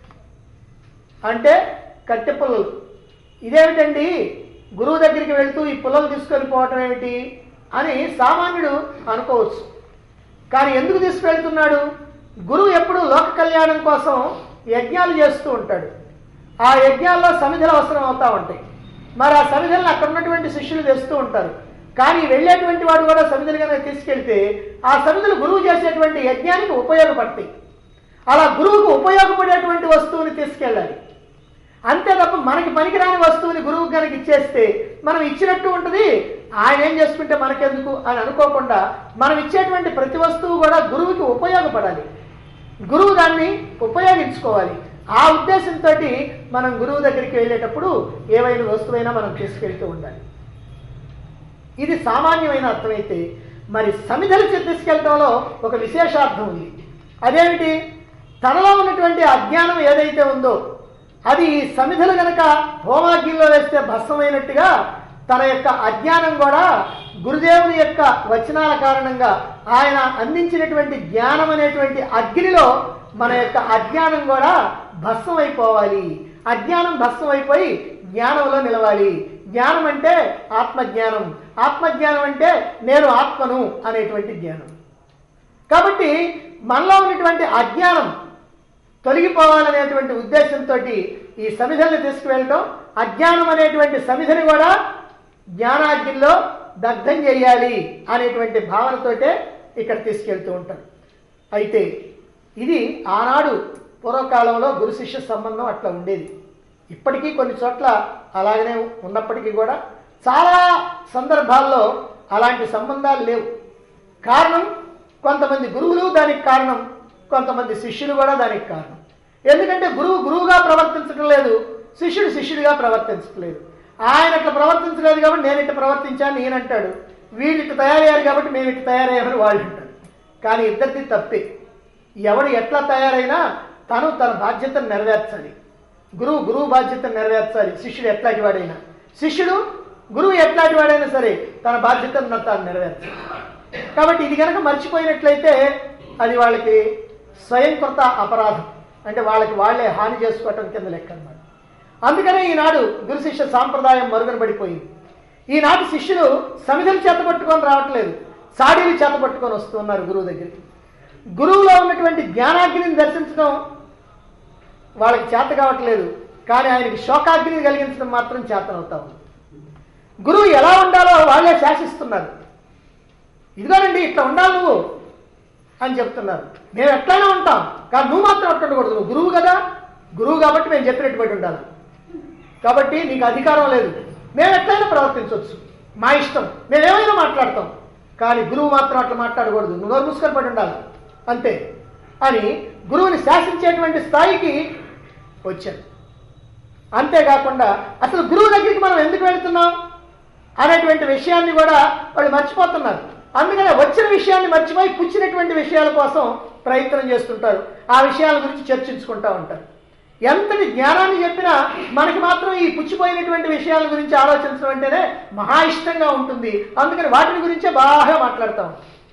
A: అంటే కట్టె పుల్లలు ఇదేమిటండి గురువు దగ్గరికి వెళ్తూ ఈ పుల్లలు తీసుకొని పోవటం ఏమిటి అని సామాన్యుడు అనుకోవచ్చు కానీ ఎందుకు తీసుకువెళ్తున్నాడు గురువు ఎప్పుడు లోక కళ్యాణం కోసం యజ్ఞాలు చేస్తూ ఉంటాడు ఆ యజ్ఞాల్లో సమిధలు అవసరం అవుతా ఉంటాయి మరి ఆ సమిధలను అక్కడ ఉన్నటువంటి శిష్యులు తెస్తూ ఉంటారు కానీ వెళ్ళేటువంటి వాడు కూడా సమిధలు కనుక తీసుకెళ్తే ఆ సమిధలు గురువు చేసేటువంటి యజ్ఞానికి ఉపయోగపడతాయి అలా గురువుకు ఉపయోగపడేటువంటి వస్తువుని తీసుకెళ్ళాలి అంతే తప్ప మనకి పనికిరాని వస్తువుని గురువుకి కనుక ఇచ్చేస్తే మనం ఇచ్చినట్టు ఉంటుంది ఆయన ఏం చేసుకుంటే మనకెందుకు అని అనుకోకుండా మనం ఇచ్చేటువంటి ప్రతి వస్తువు కూడా గురువుకి ఉపయోగపడాలి గురువు దాన్ని ఉపయోగించుకోవాలి ఆ ఉద్దేశంతో మనం గురువు దగ్గరికి వెళ్ళేటప్పుడు ఏవైనా వస్తువైనా మనం తీసుకెళ్తూ ఉండాలి ఇది సామాన్యమైన అర్థమైతే మరి సమిధలు తీసుకెళ్ళటంలో ఒక విశేషార్థం ఉంది అదేమిటి తనలో ఉన్నటువంటి అజ్ఞానం ఏదైతే ఉందో అది ఈ సమిధలు గనక హోమాగ్నిలో వేస్తే భస్మమైనట్టుగా తన యొక్క అజ్ఞానం కూడా గురుదేవుని యొక్క వచనాల కారణంగా ఆయన అందించినటువంటి జ్ఞానం అనేటువంటి అగ్నిలో మన యొక్క అజ్ఞానం కూడా భస్మమైపోవాలి అజ్ఞానం భస్మమైపోయి జ్ఞానంలో నిలవాలి జ్ఞానం అంటే ఆత్మజ్ఞానం ఆత్మజ్ఞానం అంటే నేను ఆత్మను అనేటువంటి జ్ఞానం కాబట్టి మనలో ఉన్నటువంటి అజ్ఞానం తొలగిపోవాలనేటువంటి ఉద్దేశంతో ఈ సమిధల్ని తీసుకువెళ్ళటం అజ్ఞానం అనేటువంటి సమిధని కూడా జ్ఞానాగ్నిలో దగ్ధం చేయాలి అనేటువంటి భావనతోటే ఇక్కడ తీసుకెళ్తూ ఉంటారు అయితే ఇది ఆనాడు పూర్వకాలంలో గురు శిష్య సంబంధం అట్లా ఉండేది ఇప్పటికీ కొన్ని చోట్ల అలాగనే ఉన్నప్పటికీ కూడా చాలా సందర్భాల్లో అలాంటి సంబంధాలు లేవు కారణం కొంతమంది గురువులు దానికి కారణం కొంతమంది శిష్యులు కూడా దానికి కారణం ఎందుకంటే గురువు గురువుగా ప్రవర్తించడం లేదు శిష్యుడు శిష్యుడిగా ప్రవర్తించడం లేదు ఆయన ఇట్లా ప్రవర్తించలేదు కాబట్టి నేను ఇట్లా ప్రవర్తించాను నేనంటాడు వీళ్ళు ఇట్లా తయారయ్యారు కాబట్టి మేము ఇట్లా తయారయ్యామని వాళ్ళు అంటారు కానీ ఇద్దరిది తప్పే ఎవడు ఎట్లా తయారైనా తను తన బాధ్యతను నెరవేర్చాలి గురువు గురువు బాధ్యతను నెరవేర్చాలి శిష్యుడు ఎట్లాంటి వాడైనా శిష్యుడు గురువు ఎట్లాంటి వాడైనా సరే తన బాధ్యతను తాను నెరవేర్చాలి కాబట్టి ఇది కనుక మర్చిపోయినట్లయితే అది వాళ్ళకి స్వయంకృత అపరాధం అంటే వాళ్ళకి వాళ్ళే హాని చేసుకోవటం కింద లెక్క అన్నమాట అందుకనే ఈనాడు గురు శిష్య సాంప్రదాయం మరుగున పడిపోయింది ఈనాటి శిష్యులు సమిధలు చేత పట్టుకొని రావట్లేదు సాడీలు చేత పట్టుకొని వస్తున్నారు గురువు దగ్గరికి గురువులో ఉన్నటువంటి జ్ఞానాగ్నిని దర్శించడం వాళ్ళకి చేత కావట్లేదు కానీ ఆయనకి శోకాగ్నిని కలిగించడం మాత్రం చేతనవుతా ఉంది గురువు ఎలా ఉండాలో వాళ్ళే శాసిస్తున్నారు ఇదిగోనండి ఇట్లా ఉండాలి నువ్వు అని చెప్తున్నారు మేము ఎట్లయినా ఉంటాం కానీ నువ్వు మాత్రం అట్లా ఉండకూడదు నువ్వు గురువు కదా గురువు కాబట్టి మేము చెప్పినట్టు బట్టి ఉండాలి కాబట్టి నీకు అధికారం లేదు మేము ఎట్లయినా ప్రవర్తించవచ్చు మా ఇష్టం మేము ఏమైనా మాట్లాడతాం కానీ గురువు మాత్రం అట్లా మాట్లాడకూడదు నువ్వు నోరు మూసుకొని పడి ఉండాలి అంతే అని గురువుని శాసించేటువంటి స్థాయికి వచ్చాను అంతేకాకుండా అసలు గురువు దగ్గరికి మనం ఎందుకు వెళుతున్నాం అనేటువంటి విషయాన్ని కూడా వాళ్ళు మర్చిపోతున్నారు అందుకనే వచ్చిన విషయాన్ని మర్చిపోయి పుచ్చినటువంటి విషయాల కోసం ప్రయత్నం చేస్తుంటారు ఆ విషయాల గురించి చర్చించుకుంటూ ఉంటారు ఎంతటి జ్ఞానాన్ని చెప్పినా మనకి మాత్రం ఈ పుచ్చిపోయినటువంటి విషయాల గురించి ఆలోచించడం అంటేనే మహా ఇష్టంగా ఉంటుంది అందుకని వాటిని గురించే బాగా మాట్లాడతాం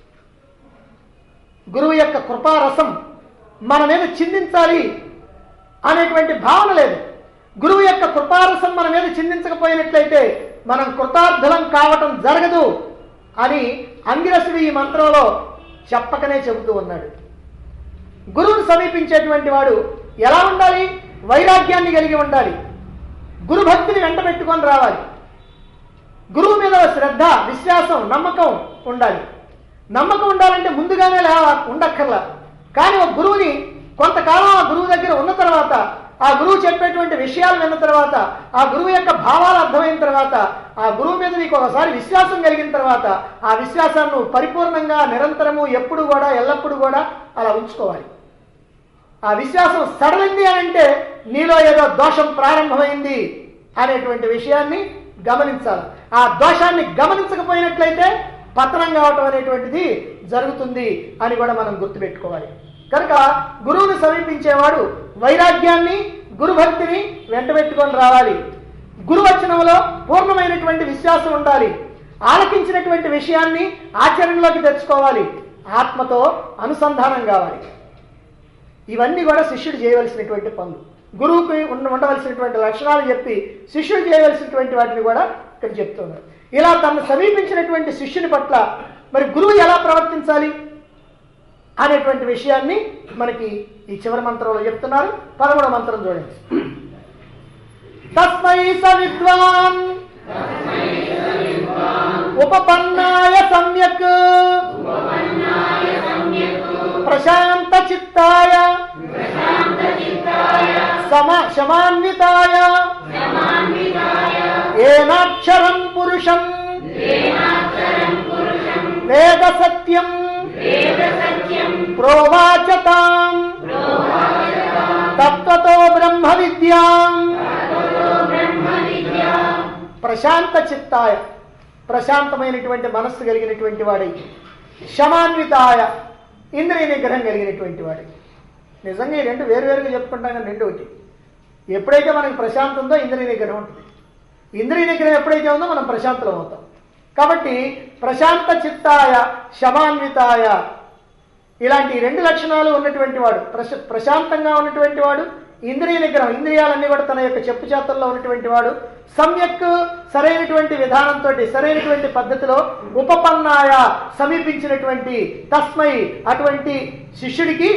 A: గురువు యొక్క కృపారసం మన మీద చిందించాలి అనేటువంటి భావన లేదు గురువు యొక్క కృపారసం మన మీద చిందించకపోయినట్లయితే మనం కృతార్థులం కావటం జరగదు అని అంగిరసుడు ఈ మంత్రంలో చెప్పకనే చెబుతూ ఉన్నాడు గురువును సమీపించేటువంటి వాడు ఎలా ఉండాలి వైరాగ్యాన్ని కలిగి ఉండాలి గురు భక్తిని వెంట పెట్టుకొని రావాలి గురువు మీద శ్రద్ధ విశ్వాసం నమ్మకం ఉండాలి నమ్మకం ఉండాలంటే ముందుగానే లేవా ఉండక్కర్లా కానీ ఒక గురువుని కొంతకాలం ఆ గురువు దగ్గర ఉన్న తర్వాత ఆ గురువు చెప్పేటువంటి విషయాలు విన్న తర్వాత ఆ గురువు యొక్క భావాలు అర్థమైన తర్వాత ఆ గురువు మీద నీకు ఒకసారి విశ్వాసం కలిగిన తర్వాత ఆ విశ్వాసాన్ని నువ్వు పరిపూర్ణంగా నిరంతరము ఎప్పుడు కూడా ఎల్లప్పుడూ కూడా అలా ఉంచుకోవాలి ఆ విశ్వాసం సడలింది అని అంటే నీలో ఏదో దోషం ప్రారంభమైంది అనేటువంటి విషయాన్ని గమనించాలి ఆ దోషాన్ని గమనించకపోయినట్లయితే పతనం కావటం అనేటువంటిది జరుగుతుంది అని కూడా మనం గుర్తుపెట్టుకోవాలి కనుక గురువును సమీపించేవాడు వైరాగ్యాన్ని గురుభక్తిని వెంటబెట్టుకొని రావాలి గురువచనంలో పూర్ణమైనటువంటి విశ్వాసం ఉండాలి ఆలకించినటువంటి విషయాన్ని ఆచరణలోకి తెచ్చుకోవాలి ఆత్మతో అనుసంధానం కావాలి ఇవన్నీ కూడా శిష్యుడు చేయవలసినటువంటి పనులు గురువుకి ఉన్న ఉండవలసినటువంటి లక్షణాలు చెప్పి శిష్యుడు చేయవలసినటువంటి వాటిని కూడా ఇక్కడ చెప్తున్నారు ఇలా తనను సమీపించినటువంటి శిష్యుని పట్ల మరి గురువు ఎలా ప్రవర్తించాలి అనేటువంటి విషయాన్ని మనకి ఈ చివరి మంత్రంలో చెప్తున్నారు పదమూడవ మంత్రం చూడండి తస్మై స విద్వాన్ ఉపపన్నాయ సమ్యక్ ప్రశాంత చిత్తాయ సమ శమాన్వితాయ ఏనాక్షరం పురుషం వేద సత్యం ప్రోవాచతాం తత్వతో బ్రహ్మ విద్యాం ప్రశాంత చిత్తాయ ప్రశాంతమైనటువంటి మనస్సు కలిగినటువంటి వాడై శమాన్వితాయ ఇంద్రియ నిగ్రహం కలిగినటువంటి వాడి నిజంగా ఈ రెండు వేరువేరుగా చెప్పుకుంటాం కానీ రెండు ఒకటి ఎప్పుడైతే మనకి ప్రశాంతం ఉందో ఇంద్రియ నిగ్రహం ఉంటుంది ఇంద్రియ నిగ్రహం ఎప్పుడైతే ఉందో మనం ప్రశాంతం అవుతాం కాబట్టి ప్రశాంత చిత్తాయ శమాన్వితాయ ఇలాంటి రెండు లక్షణాలు ఉన్నటువంటి వాడు ప్రశ ప్రశాంతంగా ఉన్నటువంటి వాడు ఇంద్రియ నిగ్రహం ఇంద్రియాలన్నీ కూడా తన యొక్క చెప్పు చేతల్లో ఉన్నటువంటి వాడు సమ్యక్ సరైనటువంటి విధానంతో సరైనటువంటి పద్ధతిలో ఉపపన్నాయ సమీపించినటువంటి తస్మై అటువంటి శిష్యుడికి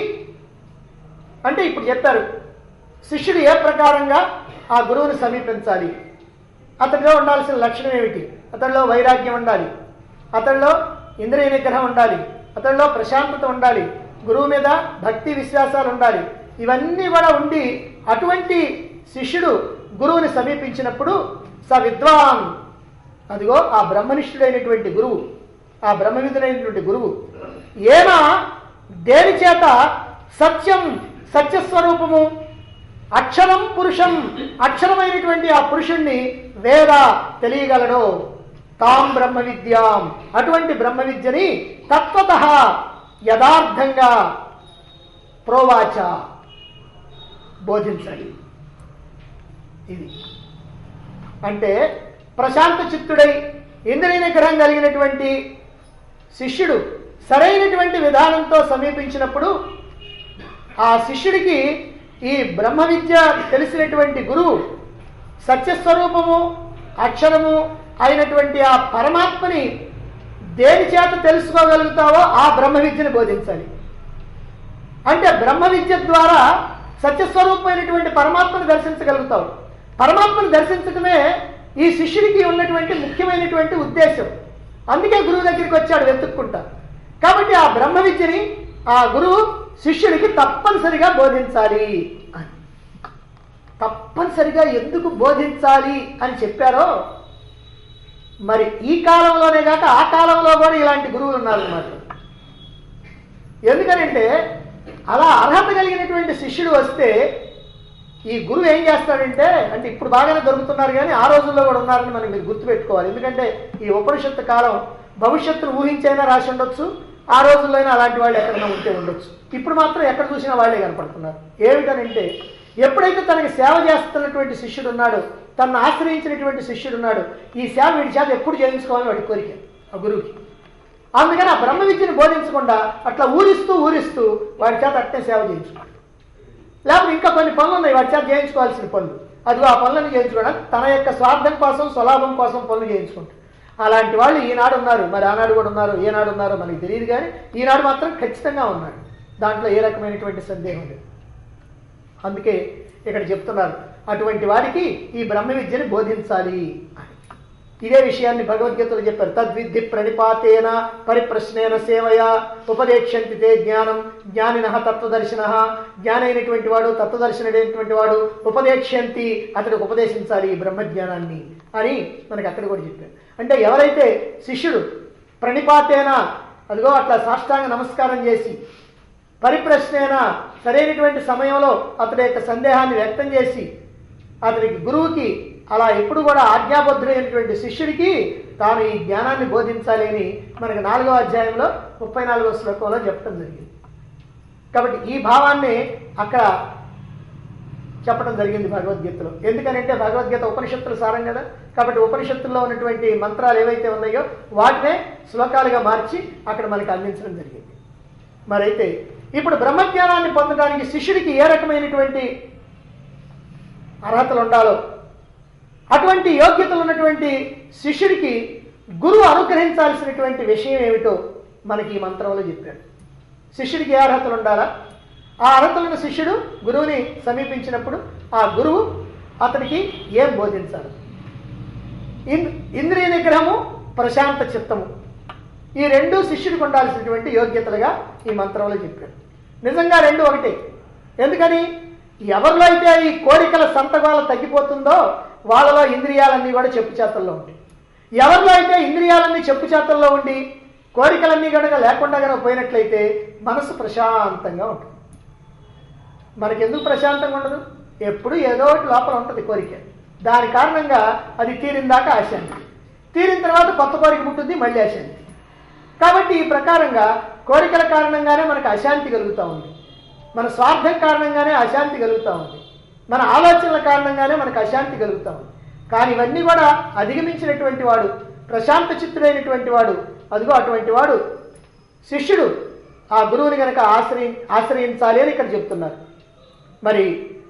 A: అంటే ఇప్పుడు చెప్పారు శిష్యుడు ఏ ప్రకారంగా ఆ గురువుని సమీపించాలి అతడిలో ఉండాల్సిన లక్షణం ఏమిటి అతడిలో వైరాగ్యం ఉండాలి అతడిలో ఇంద్రియ నిగ్రహం ఉండాలి అతడిలో ప్రశాంతత ఉండాలి గురువు మీద భక్తి విశ్వాసాలు ఉండాలి ఇవన్నీ కూడా ఉండి అటువంటి శిష్యుడు గురువుని సమీపించినప్పుడు స విద్వాన్ అదిగో ఆ బ్రహ్మనిష్ఠుడైనటువంటి గురువు ఆ బ్రహ్మవిధుడైనటువంటి గురువు ఏమ దేని చేత సత్యం సత్యస్వరూపము అక్షరం పురుషం అక్షరమైనటువంటి ఆ పురుషుణ్ణి వేద తెలియగలడు తాం బ్రహ్మ విద్యాం అటువంటి బ్రహ్మ విద్యని తత్వత యథార్థంగా ప్రోవాచ బోధించాలి ఇది అంటే ప్రశాంత చిత్తుడై ఇంద్రియ నిగ్రహం కలిగినటువంటి శిష్యుడు సరైనటువంటి విధానంతో సమీపించినప్పుడు ఆ శిష్యుడికి ఈ బ్రహ్మ విద్య తెలిసినటువంటి గురువు సత్యస్వరూపము అక్షరము అయినటువంటి ఆ పరమాత్మని దేని చేత తెలుసుకోగలుగుతావో ఆ బ్రహ్మ విద్యను బోధించాలి అంటే బ్రహ్మ విద్య ద్వారా సత్యస్వరూపమైనటువంటి పరమాత్మను దర్శించగలుగుతావు పరమాత్మను దర్శించడమే ఈ శిష్యుడికి ఉన్నటువంటి ముఖ్యమైనటువంటి ఉద్దేశం అందుకే గురువు దగ్గరికి వచ్చాడు వెతుక్కుంటా కాబట్టి ఆ బ్రహ్మ విద్యని ఆ గురువు శిష్యుడికి తప్పనిసరిగా బోధించాలి అని తప్పనిసరిగా ఎందుకు బోధించాలి అని చెప్పారో మరి ఈ కాలంలోనే కాక ఆ కాలంలో కూడా ఇలాంటి గురువులు ఉన్నారన్నమాట ఎందుకనంటే అలా అర్హత కలిగినటువంటి శిష్యుడు వస్తే ఈ గురువు ఏం చేస్తాడంటే అంటే ఇప్పుడు బాగానే దొరుకుతున్నారు కానీ ఆ రోజుల్లో కూడా ఉన్నారని మనం మీరు గుర్తుపెట్టుకోవాలి ఎందుకంటే ఈ ఉపనిషత్తు కాలం భవిష్యత్తును ఊహించైనా రాసి ఉండొచ్చు ఆ రోజుల్లో అయినా అలాంటి వాళ్ళు ఎక్కడైనా ఉంటే ఉండొచ్చు ఇప్పుడు మాత్రం ఎక్కడ చూసినా వాళ్ళే కనపడుతున్నారు ఏమిటనంటే ఎప్పుడైతే తనకి సేవ చేస్తున్నటువంటి శిష్యుడు ఉన్నాడో తనను ఆశ్రయించినటువంటి శిష్యుడు ఉన్నాడు ఈ సేవ వీడి చేత ఎప్పుడు చేయించుకోవాలని వాడి కోరిక ఆ గురువుకి అందుకని ఆ బ్రహ్మ విద్యను బోధించకుండా అట్లా ఊరిస్తూ ఊరిస్తూ వాడి చేత అట్టే సేవ చేయించుకోవాలి లేకపోతే ఇంకా కొన్ని పనులు ఉన్నాయి వాడి చేత చేయించుకోవాల్సిన పనులు అదిగో ఆ పనులను చేయించుకోవడం తన యొక్క స్వార్థం కోసం స్వలాభం కోసం పనులు చేయించుకుంటారు అలాంటి వాళ్ళు ఈనాడు ఉన్నారు మరి ఆనాడు కూడా ఉన్నారు ఏనాడు ఉన్నారో మనకి తెలియదు కానీ ఈనాడు మాత్రం ఖచ్చితంగా ఉన్నారు దాంట్లో ఏ రకమైనటువంటి సందేహం లేదు అందుకే ఇక్కడ చెప్తున్నారు అటువంటి వారికి ఈ బ్రహ్మ విద్యని బోధించాలి అని ఇదే విషయాన్ని భగవద్గీతలో చెప్పారు తద్విద్ధి ప్రణిపాతేన పరిప్రశ్నేన సేవయ ఉపదేక్షంతి తే జ్ఞానం జ్ఞానిన తత్వదర్శిన జ్ఞానైనటువంటి వాడు తత్వదర్శనుడైనటువంటి వాడు ఉపదేక్షంతి అతడికి ఉపదేశించాలి ఈ బ్రహ్మజ్ఞానాన్ని అని మనకి అక్కడ కూడా చెప్పారు అంటే ఎవరైతే శిష్యుడు ప్రణిపాతేన అదిగో అట్లా సాష్టాంగ నమస్కారం చేసి పరిప్రశ్నేన సరైనటువంటి సమయంలో అతడి యొక్క సందేహాన్ని వ్యక్తం చేసి అతనికి గురువుకి అలా ఎప్పుడు కూడా ఆజ్ఞాబద్ధుడైనటువంటి శిష్యుడికి తాను ఈ జ్ఞానాన్ని బోధించాలి అని మనకి నాలుగవ అధ్యాయంలో ముప్పై నాలుగవ శ్లోకంలో చెప్పడం జరిగింది కాబట్టి ఈ భావాన్ని అక్కడ చెప్పడం జరిగింది భగవద్గీతలో ఎందుకనంటే భగవద్గీత ఉపనిషత్తుల సారం కదా కాబట్టి ఉపనిషత్తుల్లో ఉన్నటువంటి మంత్రాలు ఏవైతే ఉన్నాయో వాటినే శ్లోకాలుగా మార్చి అక్కడ మనకి అందించడం జరిగింది మరైతే ఇప్పుడు బ్రహ్మజ్ఞానాన్ని పొందడానికి శిష్యుడికి ఏ రకమైనటువంటి అర్హతలు ఉండాలో అటువంటి యోగ్యతలు ఉన్నటువంటి శిష్యుడికి గురువు అనుగ్రహించాల్సినటువంటి విషయం ఏమిటో మనకి ఈ మంత్రంలో చెప్పాడు శిష్యుడికి ఏ అర్హతలు ఉండాలా ఆ అర్హతలున్న శిష్యుడు గురువుని సమీపించినప్పుడు ఆ గురువు అతనికి ఏం బోధించాలి ఇన్ ఇంద్రియ నిగ్రహము ప్రశాంత చిత్తము ఈ రెండు శిష్యుడికి ఉండాల్సినటువంటి యోగ్యతలుగా ఈ మంత్రంలో చెప్పాడు నిజంగా రెండు ఒకటే ఎందుకని ఎవరిలో అయితే ఈ కోరికల సంతకాలు తగ్గిపోతుందో వాళ్ళలో ఇంద్రియాలన్నీ కూడా చెప్పు చేతల్లో ఉంటాయి ఎవరిలో అయితే ఇంద్రియాలన్నీ చెప్పు చేతల్లో ఉండి కోరికలన్నీ కనుక లేకుండా కనుక పోయినట్లయితే మనసు ప్రశాంతంగా ఉంటుంది మనకెందుకు ప్రశాంతంగా ఉండదు ఎప్పుడు ఏదో ఒకటి లోపల ఉంటుంది కోరిక దాని కారణంగా అది తీరిన దాకా అశాంతి తీరిన తర్వాత కొత్త కోరిక పుట్టింది మళ్ళీ అశాంతి కాబట్టి ఈ ప్రకారంగా కోరికల కారణంగానే మనకు అశాంతి కలుగుతూ ఉంది మన స్వార్థం కారణంగానే అశాంతి కలుగుతూ ఉంది మన ఆలోచనల కారణంగానే మనకు అశాంతి కలుగుతూ ఉంది కానీ ఇవన్నీ కూడా అధిగమించినటువంటి వాడు ప్రశాంత చిత్తుడైనటువంటి వాడు అదిగో అటువంటి వాడు శిష్యుడు ఆ గురువుని గనక ఆశ్రయి ఆశ్రయించాలి అని ఇక్కడ చెప్తున్నారు మరి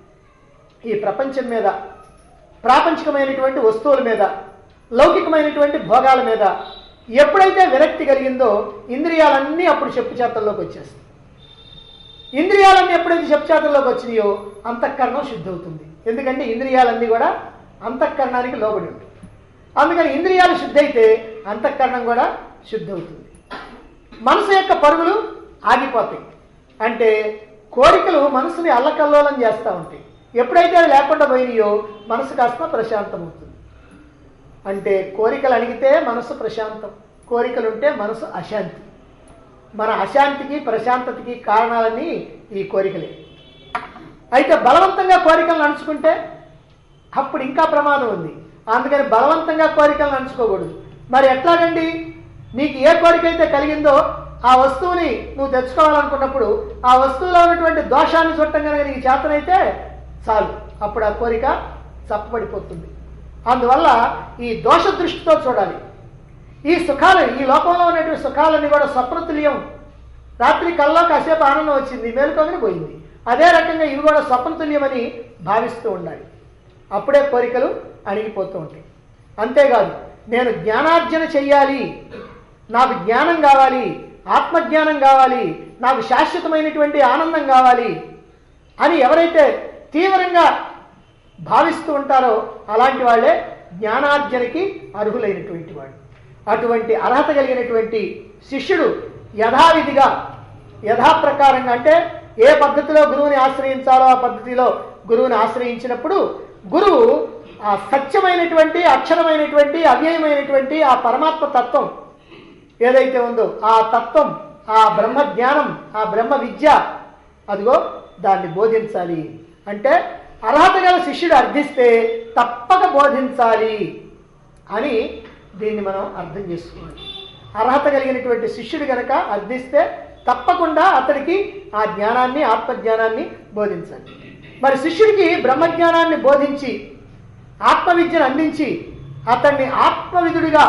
A: ఈ ప్రపంచం మీద ప్రాపంచికమైనటువంటి వస్తువుల మీద లౌకికమైనటువంటి భోగాల మీద ఎప్పుడైతే విరక్తి కలిగిందో ఇంద్రియాలన్నీ అప్పుడు చెప్పు చేతల్లోకి వచ్చేస్తాయి ఇంద్రియాలన్నీ ఎప్పుడైతే చెప్పు చేతల్లోకి వచ్చినాయో అంతఃకరణం శుద్ధి అవుతుంది ఎందుకంటే ఇంద్రియాలన్నీ కూడా అంతఃకరణానికి లోబడి ఉంటాయి అందుకని ఇంద్రియాలు శుద్ధి అయితే అంతఃకరణం కూడా శుద్ధి అవుతుంది మనసు యొక్క పరుగులు ఆగిపోతాయి అంటే కోరికలు మనసుని అల్లకల్లోలం చేస్తూ ఉంటాయి ఎప్పుడైతే అవి లేకుండా పోయినాయో మనసు కాస్త ప్రశాంతం అవుతుంది అంటే కోరికలు అడిగితే మనసు ప్రశాంతం కోరికలు ఉంటే మనసు అశాంతి మన అశాంతికి ప్రశాంతతకి కారణాలన్నీ ఈ కోరికలే అయితే బలవంతంగా కోరికలను నడుచుకుంటే అప్పుడు ఇంకా ప్రమాదం ఉంది అందుకని బలవంతంగా కోరికలను నడుచుకోకూడదు మరి ఎట్లాగండి నీకు ఏ కోరిక అయితే కలిగిందో ఆ వస్తువుని నువ్వు తెచ్చుకోవాలనుకున్నప్పుడు ఆ వస్తువులో ఉన్నటువంటి దోషాన్ని చుట్టం కనుక నీకు చేతనైతే చాలు అప్పుడు ఆ కోరిక చప్పబడిపోతుంది అందువల్ల ఈ దోష దృష్టితో చూడాలి ఈ సుఖాలు ఈ లోకంలో ఉన్నటువంటి సుఖాలన్నీ కూడా స్వప్నతుల్యం రాత్రి కల్లో కాసేపు ఆనందం వచ్చింది మేలుకోగానే పోయింది అదే రకంగా ఇవి కూడా స్వప్నతుల్యమని భావిస్తూ ఉండాలి అప్పుడే కోరికలు అణిగిపోతూ ఉంటాయి అంతేకాదు నేను జ్ఞానార్జన చెయ్యాలి నాకు జ్ఞానం కావాలి ఆత్మజ్ఞానం కావాలి నాకు శాశ్వతమైనటువంటి ఆనందం కావాలి అని ఎవరైతే తీవ్రంగా భావిస్తూ ఉంటారో అలాంటి వాళ్ళే జ్ఞానార్జనకి అర్హులైనటువంటి వాడు అటువంటి అర్హత కలిగినటువంటి శిష్యుడు యథావిధిగా యథాప్రకారంగా అంటే ఏ పద్ధతిలో గురువుని ఆశ్రయించాలో ఆ పద్ధతిలో గురువుని ఆశ్రయించినప్పుడు గురువు ఆ సత్యమైనటువంటి అక్షరమైనటువంటి అవ్యయమైనటువంటి ఆ పరమాత్మ తత్వం ఏదైతే ఉందో ఆ తత్వం ఆ బ్రహ్మ జ్ఞానం ఆ బ్రహ్మ విద్య అదిగో దాన్ని బోధించాలి అంటే అర్హత గల శిష్యుడు అర్థిస్తే తప్పక బోధించాలి అని దీన్ని మనం అర్థం చేసుకోవాలి అర్హత కలిగినటువంటి శిష్యుడు గనక అర్థిస్తే తప్పకుండా అతడికి ఆ జ్ఞానాన్ని ఆత్మజ్ఞానాన్ని బోధించాలి మరి శిష్యుడికి బ్రహ్మజ్ఞానాన్ని బోధించి ఆత్మవిద్యను అందించి అతన్ని ఆత్మవిధుడిగా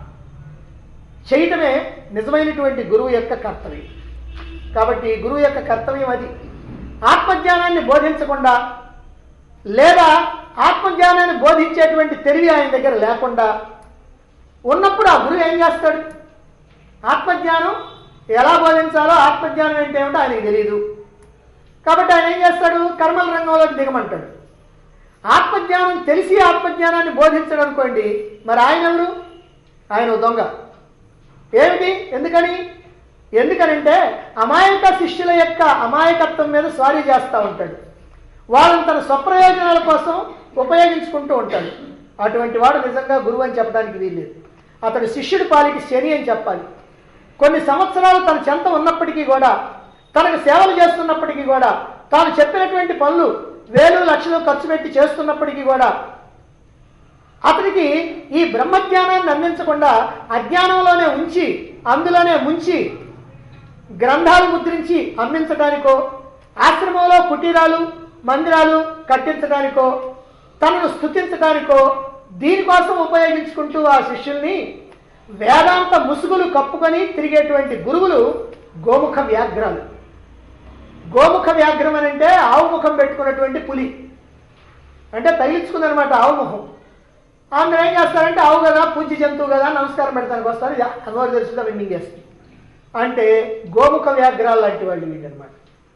A: చేయటమే నిజమైనటువంటి గురువు యొక్క కర్తవ్యం కాబట్టి గురువు యొక్క కర్తవ్యం అది ఆత్మజ్ఞానాన్ని బోధించకుండా లేదా ఆత్మజ్ఞానాన్ని బోధించేటువంటి తెలివి ఆయన దగ్గర లేకుండా ఉన్నప్పుడు ఆ గురువు ఏం చేస్తాడు ఆత్మజ్ఞానం ఎలా బోధించాలో ఆత్మజ్ఞానం ఏంటి ఏమిటో ఆయనకి తెలియదు కాబట్టి ఆయన ఏం చేస్తాడు కర్మల రంగంలోకి దిగమంటాడు ఆత్మజ్ఞానం తెలిసి ఆత్మజ్ఞానాన్ని బోధించడం అనుకోండి మరి ఆయన ఎవరు ఆయన ఓ దొంగ ఏమిటి ఎందుకని ఎందుకనంటే అమాయక శిష్యుల యొక్క అమాయకత్వం మీద స్వారీ చేస్తూ ఉంటాడు వాళ్ళని తన స్వప్రయోజనాల కోసం ఉపయోగించుకుంటూ ఉంటాడు అటువంటి వాడు నిజంగా గురువు అని చెప్పడానికి వీల్లేదు అతడు శిష్యుడి పాలికి శని అని చెప్పాలి కొన్ని సంవత్సరాలు తన చెంత ఉన్నప్పటికీ కూడా తనకు సేవలు చేస్తున్నప్పటికీ కూడా తాను చెప్పినటువంటి పనులు వేలు లక్షలు ఖర్చు పెట్టి చేస్తున్నప్పటికీ కూడా అతనికి ఈ బ్రహ్మజ్ఞానాన్ని అందించకుండా అజ్ఞానంలోనే ఉంచి అందులోనే ముంచి గ్రంథాలు ముద్రించి అమ్మించడానికో ఆశ్రమంలో కుటీరాలు మందిరాలు కట్టించడానికో తనను స్థుతించడానికో దీనికోసం ఉపయోగించుకుంటూ ఆ శిష్యుల్ని వేదాంత ముసుగులు కప్పుకొని తిరిగేటువంటి గురువులు గోముఖ వ్యాఘ్రాలు గోముఖ వ్యాఘ్రం అని అంటే ఆవు ముఖం పెట్టుకున్నటువంటి పులి అంటే తగిలించుకుందనమాట ఆవు ముఖం ఆమె ఏం చేస్తారంటే ఆవు కదా పూజ్య జంతువు కదా నమస్కారం పెడతానికి వస్తారు ఇది అన్నవారు తెలుసుదా విన్నింగ్ చేస్తుంది అంటే గోముఖ వ్యాఘ్రాలు లాంటి వాళ్ళు వీళ్ళనమాట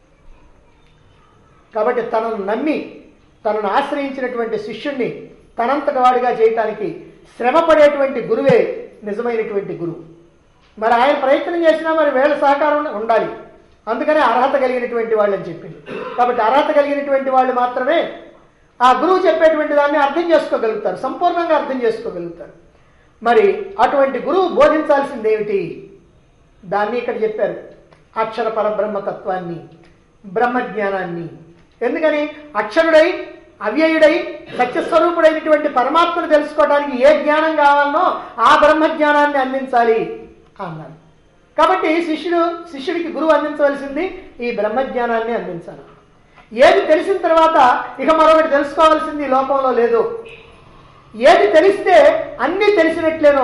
A: కాబట్టి తనను నమ్మి తనను ఆశ్రయించినటువంటి శిష్యుణ్ణి తనంతట వాడిగా చేయటానికి శ్రమపడేటువంటి గురువే నిజమైనటువంటి గురువు మరి ఆయన ప్రయత్నం చేసినా మరి వేళ సహకారం ఉండాలి అందుకనే అర్హత కలిగినటువంటి వాళ్ళు అని చెప్పింది కాబట్టి అర్హత కలిగినటువంటి వాళ్ళు మాత్రమే ఆ గురువు చెప్పేటువంటి దాన్ని అర్థం చేసుకోగలుగుతారు సంపూర్ణంగా అర్థం చేసుకోగలుగుతారు మరి అటువంటి గురువు బోధించాల్సింది ఏమిటి దాన్ని ఇక్కడ చెప్పారు అక్షర పరబ్రహ్మతత్వాన్ని బ్రహ్మజ్ఞానాన్ని ఎందుకని అక్షరుడై అవ్యయుడై సత్యస్వరూపుడైనటువంటి పరమాత్మను తెలుసుకోవడానికి ఏ జ్ఞానం కావాలనో ఆ బ్రహ్మజ్ఞానాన్ని అందించాలి అన్నారు కాబట్టి శిష్యుడు శిష్యుడికి గురువు అందించవలసింది ఈ బ్రహ్మజ్ఞానాన్ని అందించాలి ఏది తెలిసిన తర్వాత ఇక మరొకటి తెలుసుకోవాల్సింది ఈ లోకంలో లేదు ఏది తెలిస్తే అన్నీ తెలిసినట్లేనో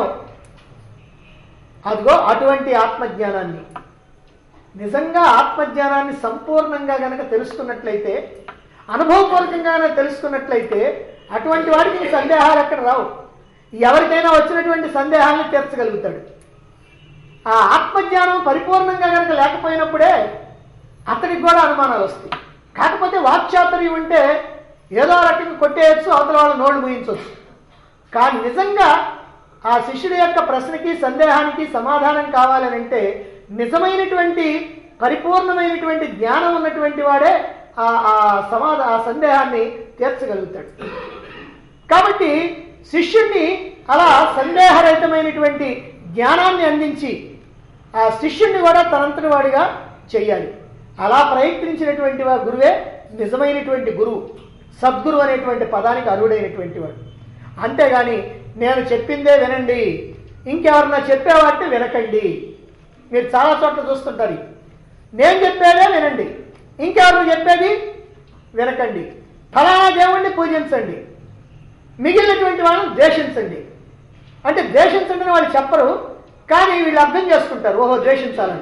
A: అదిగో అటువంటి ఆత్మజ్ఞానాన్ని నిజంగా ఆత్మజ్ఞానాన్ని సంపూర్ణంగా గనక తెలుసుకున్నట్లయితే అనుభవపూర్వకంగా గనక తెలుసుకున్నట్లయితే అటువంటి వాడికి ఈ సందేహాలు ఎక్కడ రావు ఎవరికైనా వచ్చినటువంటి సందేహాలను తీర్చగలుగుతాడు ఆ ఆత్మజ్ఞానం పరిపూర్ణంగా కనుక లేకపోయినప్పుడే అతనికి కూడా అనుమానాలు వస్తాయి కాకపోతే వాక్చాతుర్యం ఉంటే ఏదో రకంగా కొట్టేయచ్చు అవతల వాళ్ళ నోళ్ళు ముయించవచ్చు కానీ నిజంగా ఆ శిష్యుడి యొక్క ప్రశ్నకి సందేహానికి సమాధానం కావాలనంటే నిజమైనటువంటి పరిపూర్ణమైనటువంటి జ్ఞానం ఉన్నటువంటి వాడే ఆ ఆ సమాధా ఆ సందేహాన్ని తీర్చగలుగుతాడు కాబట్టి శిష్యుణ్ణి అలా సందేహరహితమైనటువంటి జ్ఞానాన్ని అందించి ఆ శిష్యుణ్ణి కూడా తనంతటి వాడిగా చెయ్యాలి అలా ప్రయత్నించినటువంటి వా గురువే నిజమైనటువంటి గురువు సద్గురు అనేటువంటి పదానికి అర్హుడైనటువంటి వాడు అంతేగాని నేను చెప్పిందే వినండి ఇంకెవరన్నా చెప్పేవాటి వినకండి మీరు చాలా చోట్ల చూస్తుంటారు ఇది. నేను చెప్పేదే వినండి ఇంకెవరు చెప్పేది వినకండి ఫలానా దేవుణ్ణి పూజించండి మిగిలినటువంటి వాళ్ళని ద్వేషించండి అంటే ద్వేషించండి అని వాళ్ళు చెప్పరు కానీ వీళ్ళు అర్థం చేసుకుంటారు ఓహో ద్వేషించాలని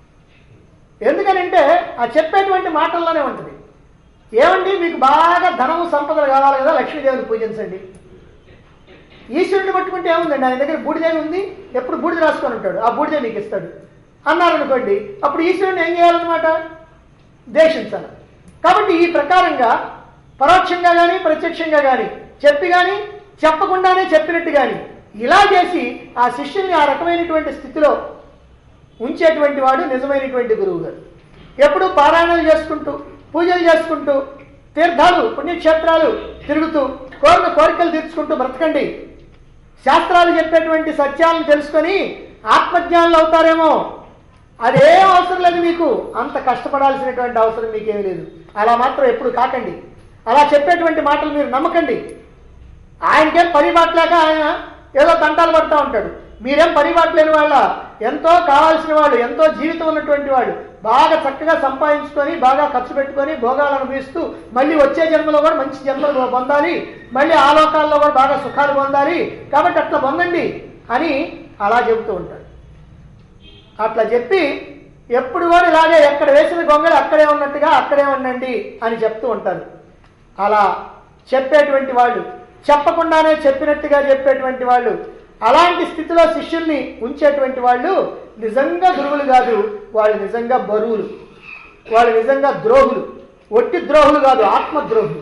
A: ఎందుకనంటే ఆ చెప్పేటువంటి మాటల్లోనే ఉంటుంది ఏమండి మీకు బాగా ధనము సంపదలు కావాలి కదా లక్ష్మీదేవిని పూజించండి ఈశ్వరుని పట్టుకుంటే ఏముందండి ఆయన దగ్గర బూడిదే ఉంది ఎప్పుడు బూడిద రాసుకొని ఉంటాడు ఆ బూడిదే మీకు ఇస్తాడు అన్నారనుకోండి అప్పుడు ఈశ్వరుని ఏం చేయాలన్నమాట ద్వేషించాలి కాబట్టి ఈ ప్రకారంగా పరోక్షంగా కానీ ప్రత్యక్షంగా కానీ చెప్పి కానీ చెప్పకుండానే చెప్పినట్టు కానీ ఇలా చేసి ఆ శిష్యుల్ని ఆ రకమైనటువంటి స్థితిలో ఉంచేటువంటి వాడు నిజమైనటువంటి గురువు గారు ఎప్పుడు పారాయణలు చేసుకుంటూ పూజలు చేసుకుంటూ తీర్థాలు పుణ్యక్షేత్రాలు తిరుగుతూ కోరిన కోరికలు తీర్చుకుంటూ బ్రతకండి శాస్త్రాలు చెప్పేటువంటి సత్యాలను తెలుసుకొని ఆత్మజ్ఞానులు అవుతారేమో అదేం అవసరం లేదు మీకు అంత కష్టపడాల్సినటువంటి అవసరం మీకేమీ లేదు అలా మాత్రం ఎప్పుడు కాకండి అలా చెప్పేటువంటి మాటలు మీరు నమ్మకండి ఆయనకేం పని బాట్లేక ఆయన ఏదో తంటాలు పడుతూ ఉంటాడు మీరేం పని బాట్లేని వాళ్ళ ఎంతో కావాల్సిన వాడు ఎంతో జీవితం ఉన్నటువంటి వాడు బాగా చక్కగా సంపాదించుకొని బాగా ఖర్చు పెట్టుకొని భోగాలు అనుభవిస్తూ మళ్ళీ వచ్చే జన్మలో కూడా మంచి జన్మలు పొందాలి మళ్ళీ ఆ లోకాల్లో కూడా బాగా సుఖాలు పొందాలి కాబట్టి అట్లా పొందండి అని అలా చెబుతూ ఉంటాడు అట్లా చెప్పి ఎప్పుడు కూడా ఇలాగే ఎక్కడ వేసిన గొంగళి అక్కడే ఉన్నట్టుగా అక్కడే ఉండండి అని చెప్తూ ఉంటారు అలా చెప్పేటువంటి వాళ్ళు చెప్పకుండానే చెప్పినట్టుగా చెప్పేటువంటి వాళ్ళు అలాంటి స్థితిలో శిష్యుల్ని ఉంచేటువంటి వాళ్ళు నిజంగా గురువులు కాదు వాళ్ళు నిజంగా బరువులు వాళ్ళు నిజంగా ద్రోహులు ఒట్టి ద్రోహులు కాదు ఆత్మద్రోహులు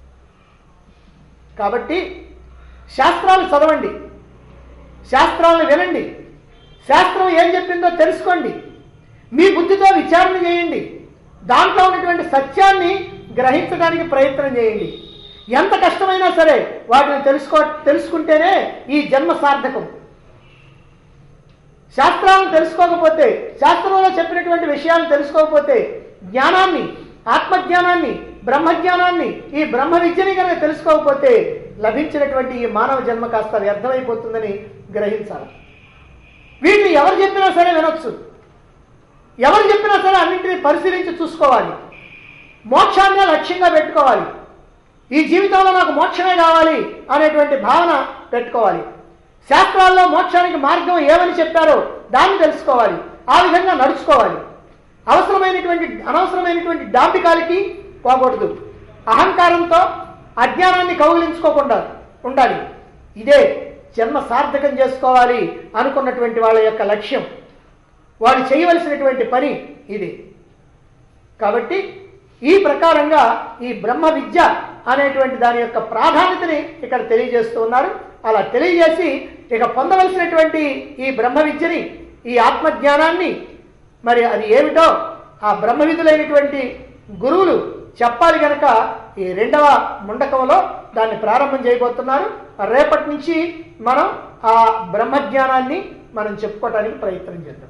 A: కాబట్టి శాస్త్రాలు చదవండి శాస్త్రాలను వినండి శాస్త్రం ఏం చెప్పిందో తెలుసుకోండి మీ బుద్ధితో విచారణ చేయండి దాంట్లో ఉన్నటువంటి సత్యాన్ని గ్రహించడానికి ప్రయత్నం చేయండి ఎంత కష్టమైనా సరే వాటిని తెలుసుకో తెలుసుకుంటేనే ఈ జన్మ సార్థకం శాస్త్రాలను తెలుసుకోకపోతే శాస్త్రంలో చెప్పినటువంటి విషయాలను తెలుసుకోకపోతే జ్ఞానాన్ని ఆత్మజ్ఞానాన్ని బ్రహ్మజ్ఞానాన్ని ఈ బ్రహ్మ విద్యని కనుక తెలుసుకోకపోతే లభించినటువంటి ఈ మానవ జన్మ కాస్త వ్యర్థమైపోతుందని గ్రహించాలి వీటిని ఎవరు చెప్పినా సరే వినొచ్చు ఎవరు చెప్పినా సరే అన్నింటినీ పరిశీలించి చూసుకోవాలి మోక్షాన్ని లక్ష్యంగా పెట్టుకోవాలి ఈ జీవితంలో నాకు మోక్షమే కావాలి అనేటువంటి భావన పెట్టుకోవాలి శాస్త్రాల్లో మోక్షానికి మార్గం ఏమని చెప్పారో దాన్ని తెలుసుకోవాలి ఆ విధంగా నడుచుకోవాలి అవసరమైనటువంటి అనవసరమైనటువంటి డాంబికాలకి పోకూడదు అహంకారంతో అజ్ఞానాన్ని కౌగిలించుకోకుండా ఉండాలి ఇదే జన్మ సార్థకం చేసుకోవాలి అనుకున్నటువంటి వాళ్ళ యొక్క లక్ష్యం వాడు చేయవలసినటువంటి పని ఇది కాబట్టి ఈ ప్రకారంగా ఈ బ్రహ్మ విద్య అనేటువంటి దాని యొక్క ప్రాధాన్యతని ఇక్కడ తెలియజేస్తూ ఉన్నారు అలా తెలియజేసి ఇక పొందవలసినటువంటి ఈ బ్రహ్మ విద్యని ఈ ఆత్మజ్ఞానాన్ని మరి అది ఏమిటో ఆ బ్రహ్మ విధులైనటువంటి గురువులు చెప్పాలి గనక ఈ రెండవ ముండకంలో దాన్ని ప్రారంభం చేయబోతున్నారు రేపటి నుంచి మనం ఆ బ్రహ్మజ్ఞానాన్ని మనం చెప్పుకోవటానికి ప్రయత్నం చేద్దాం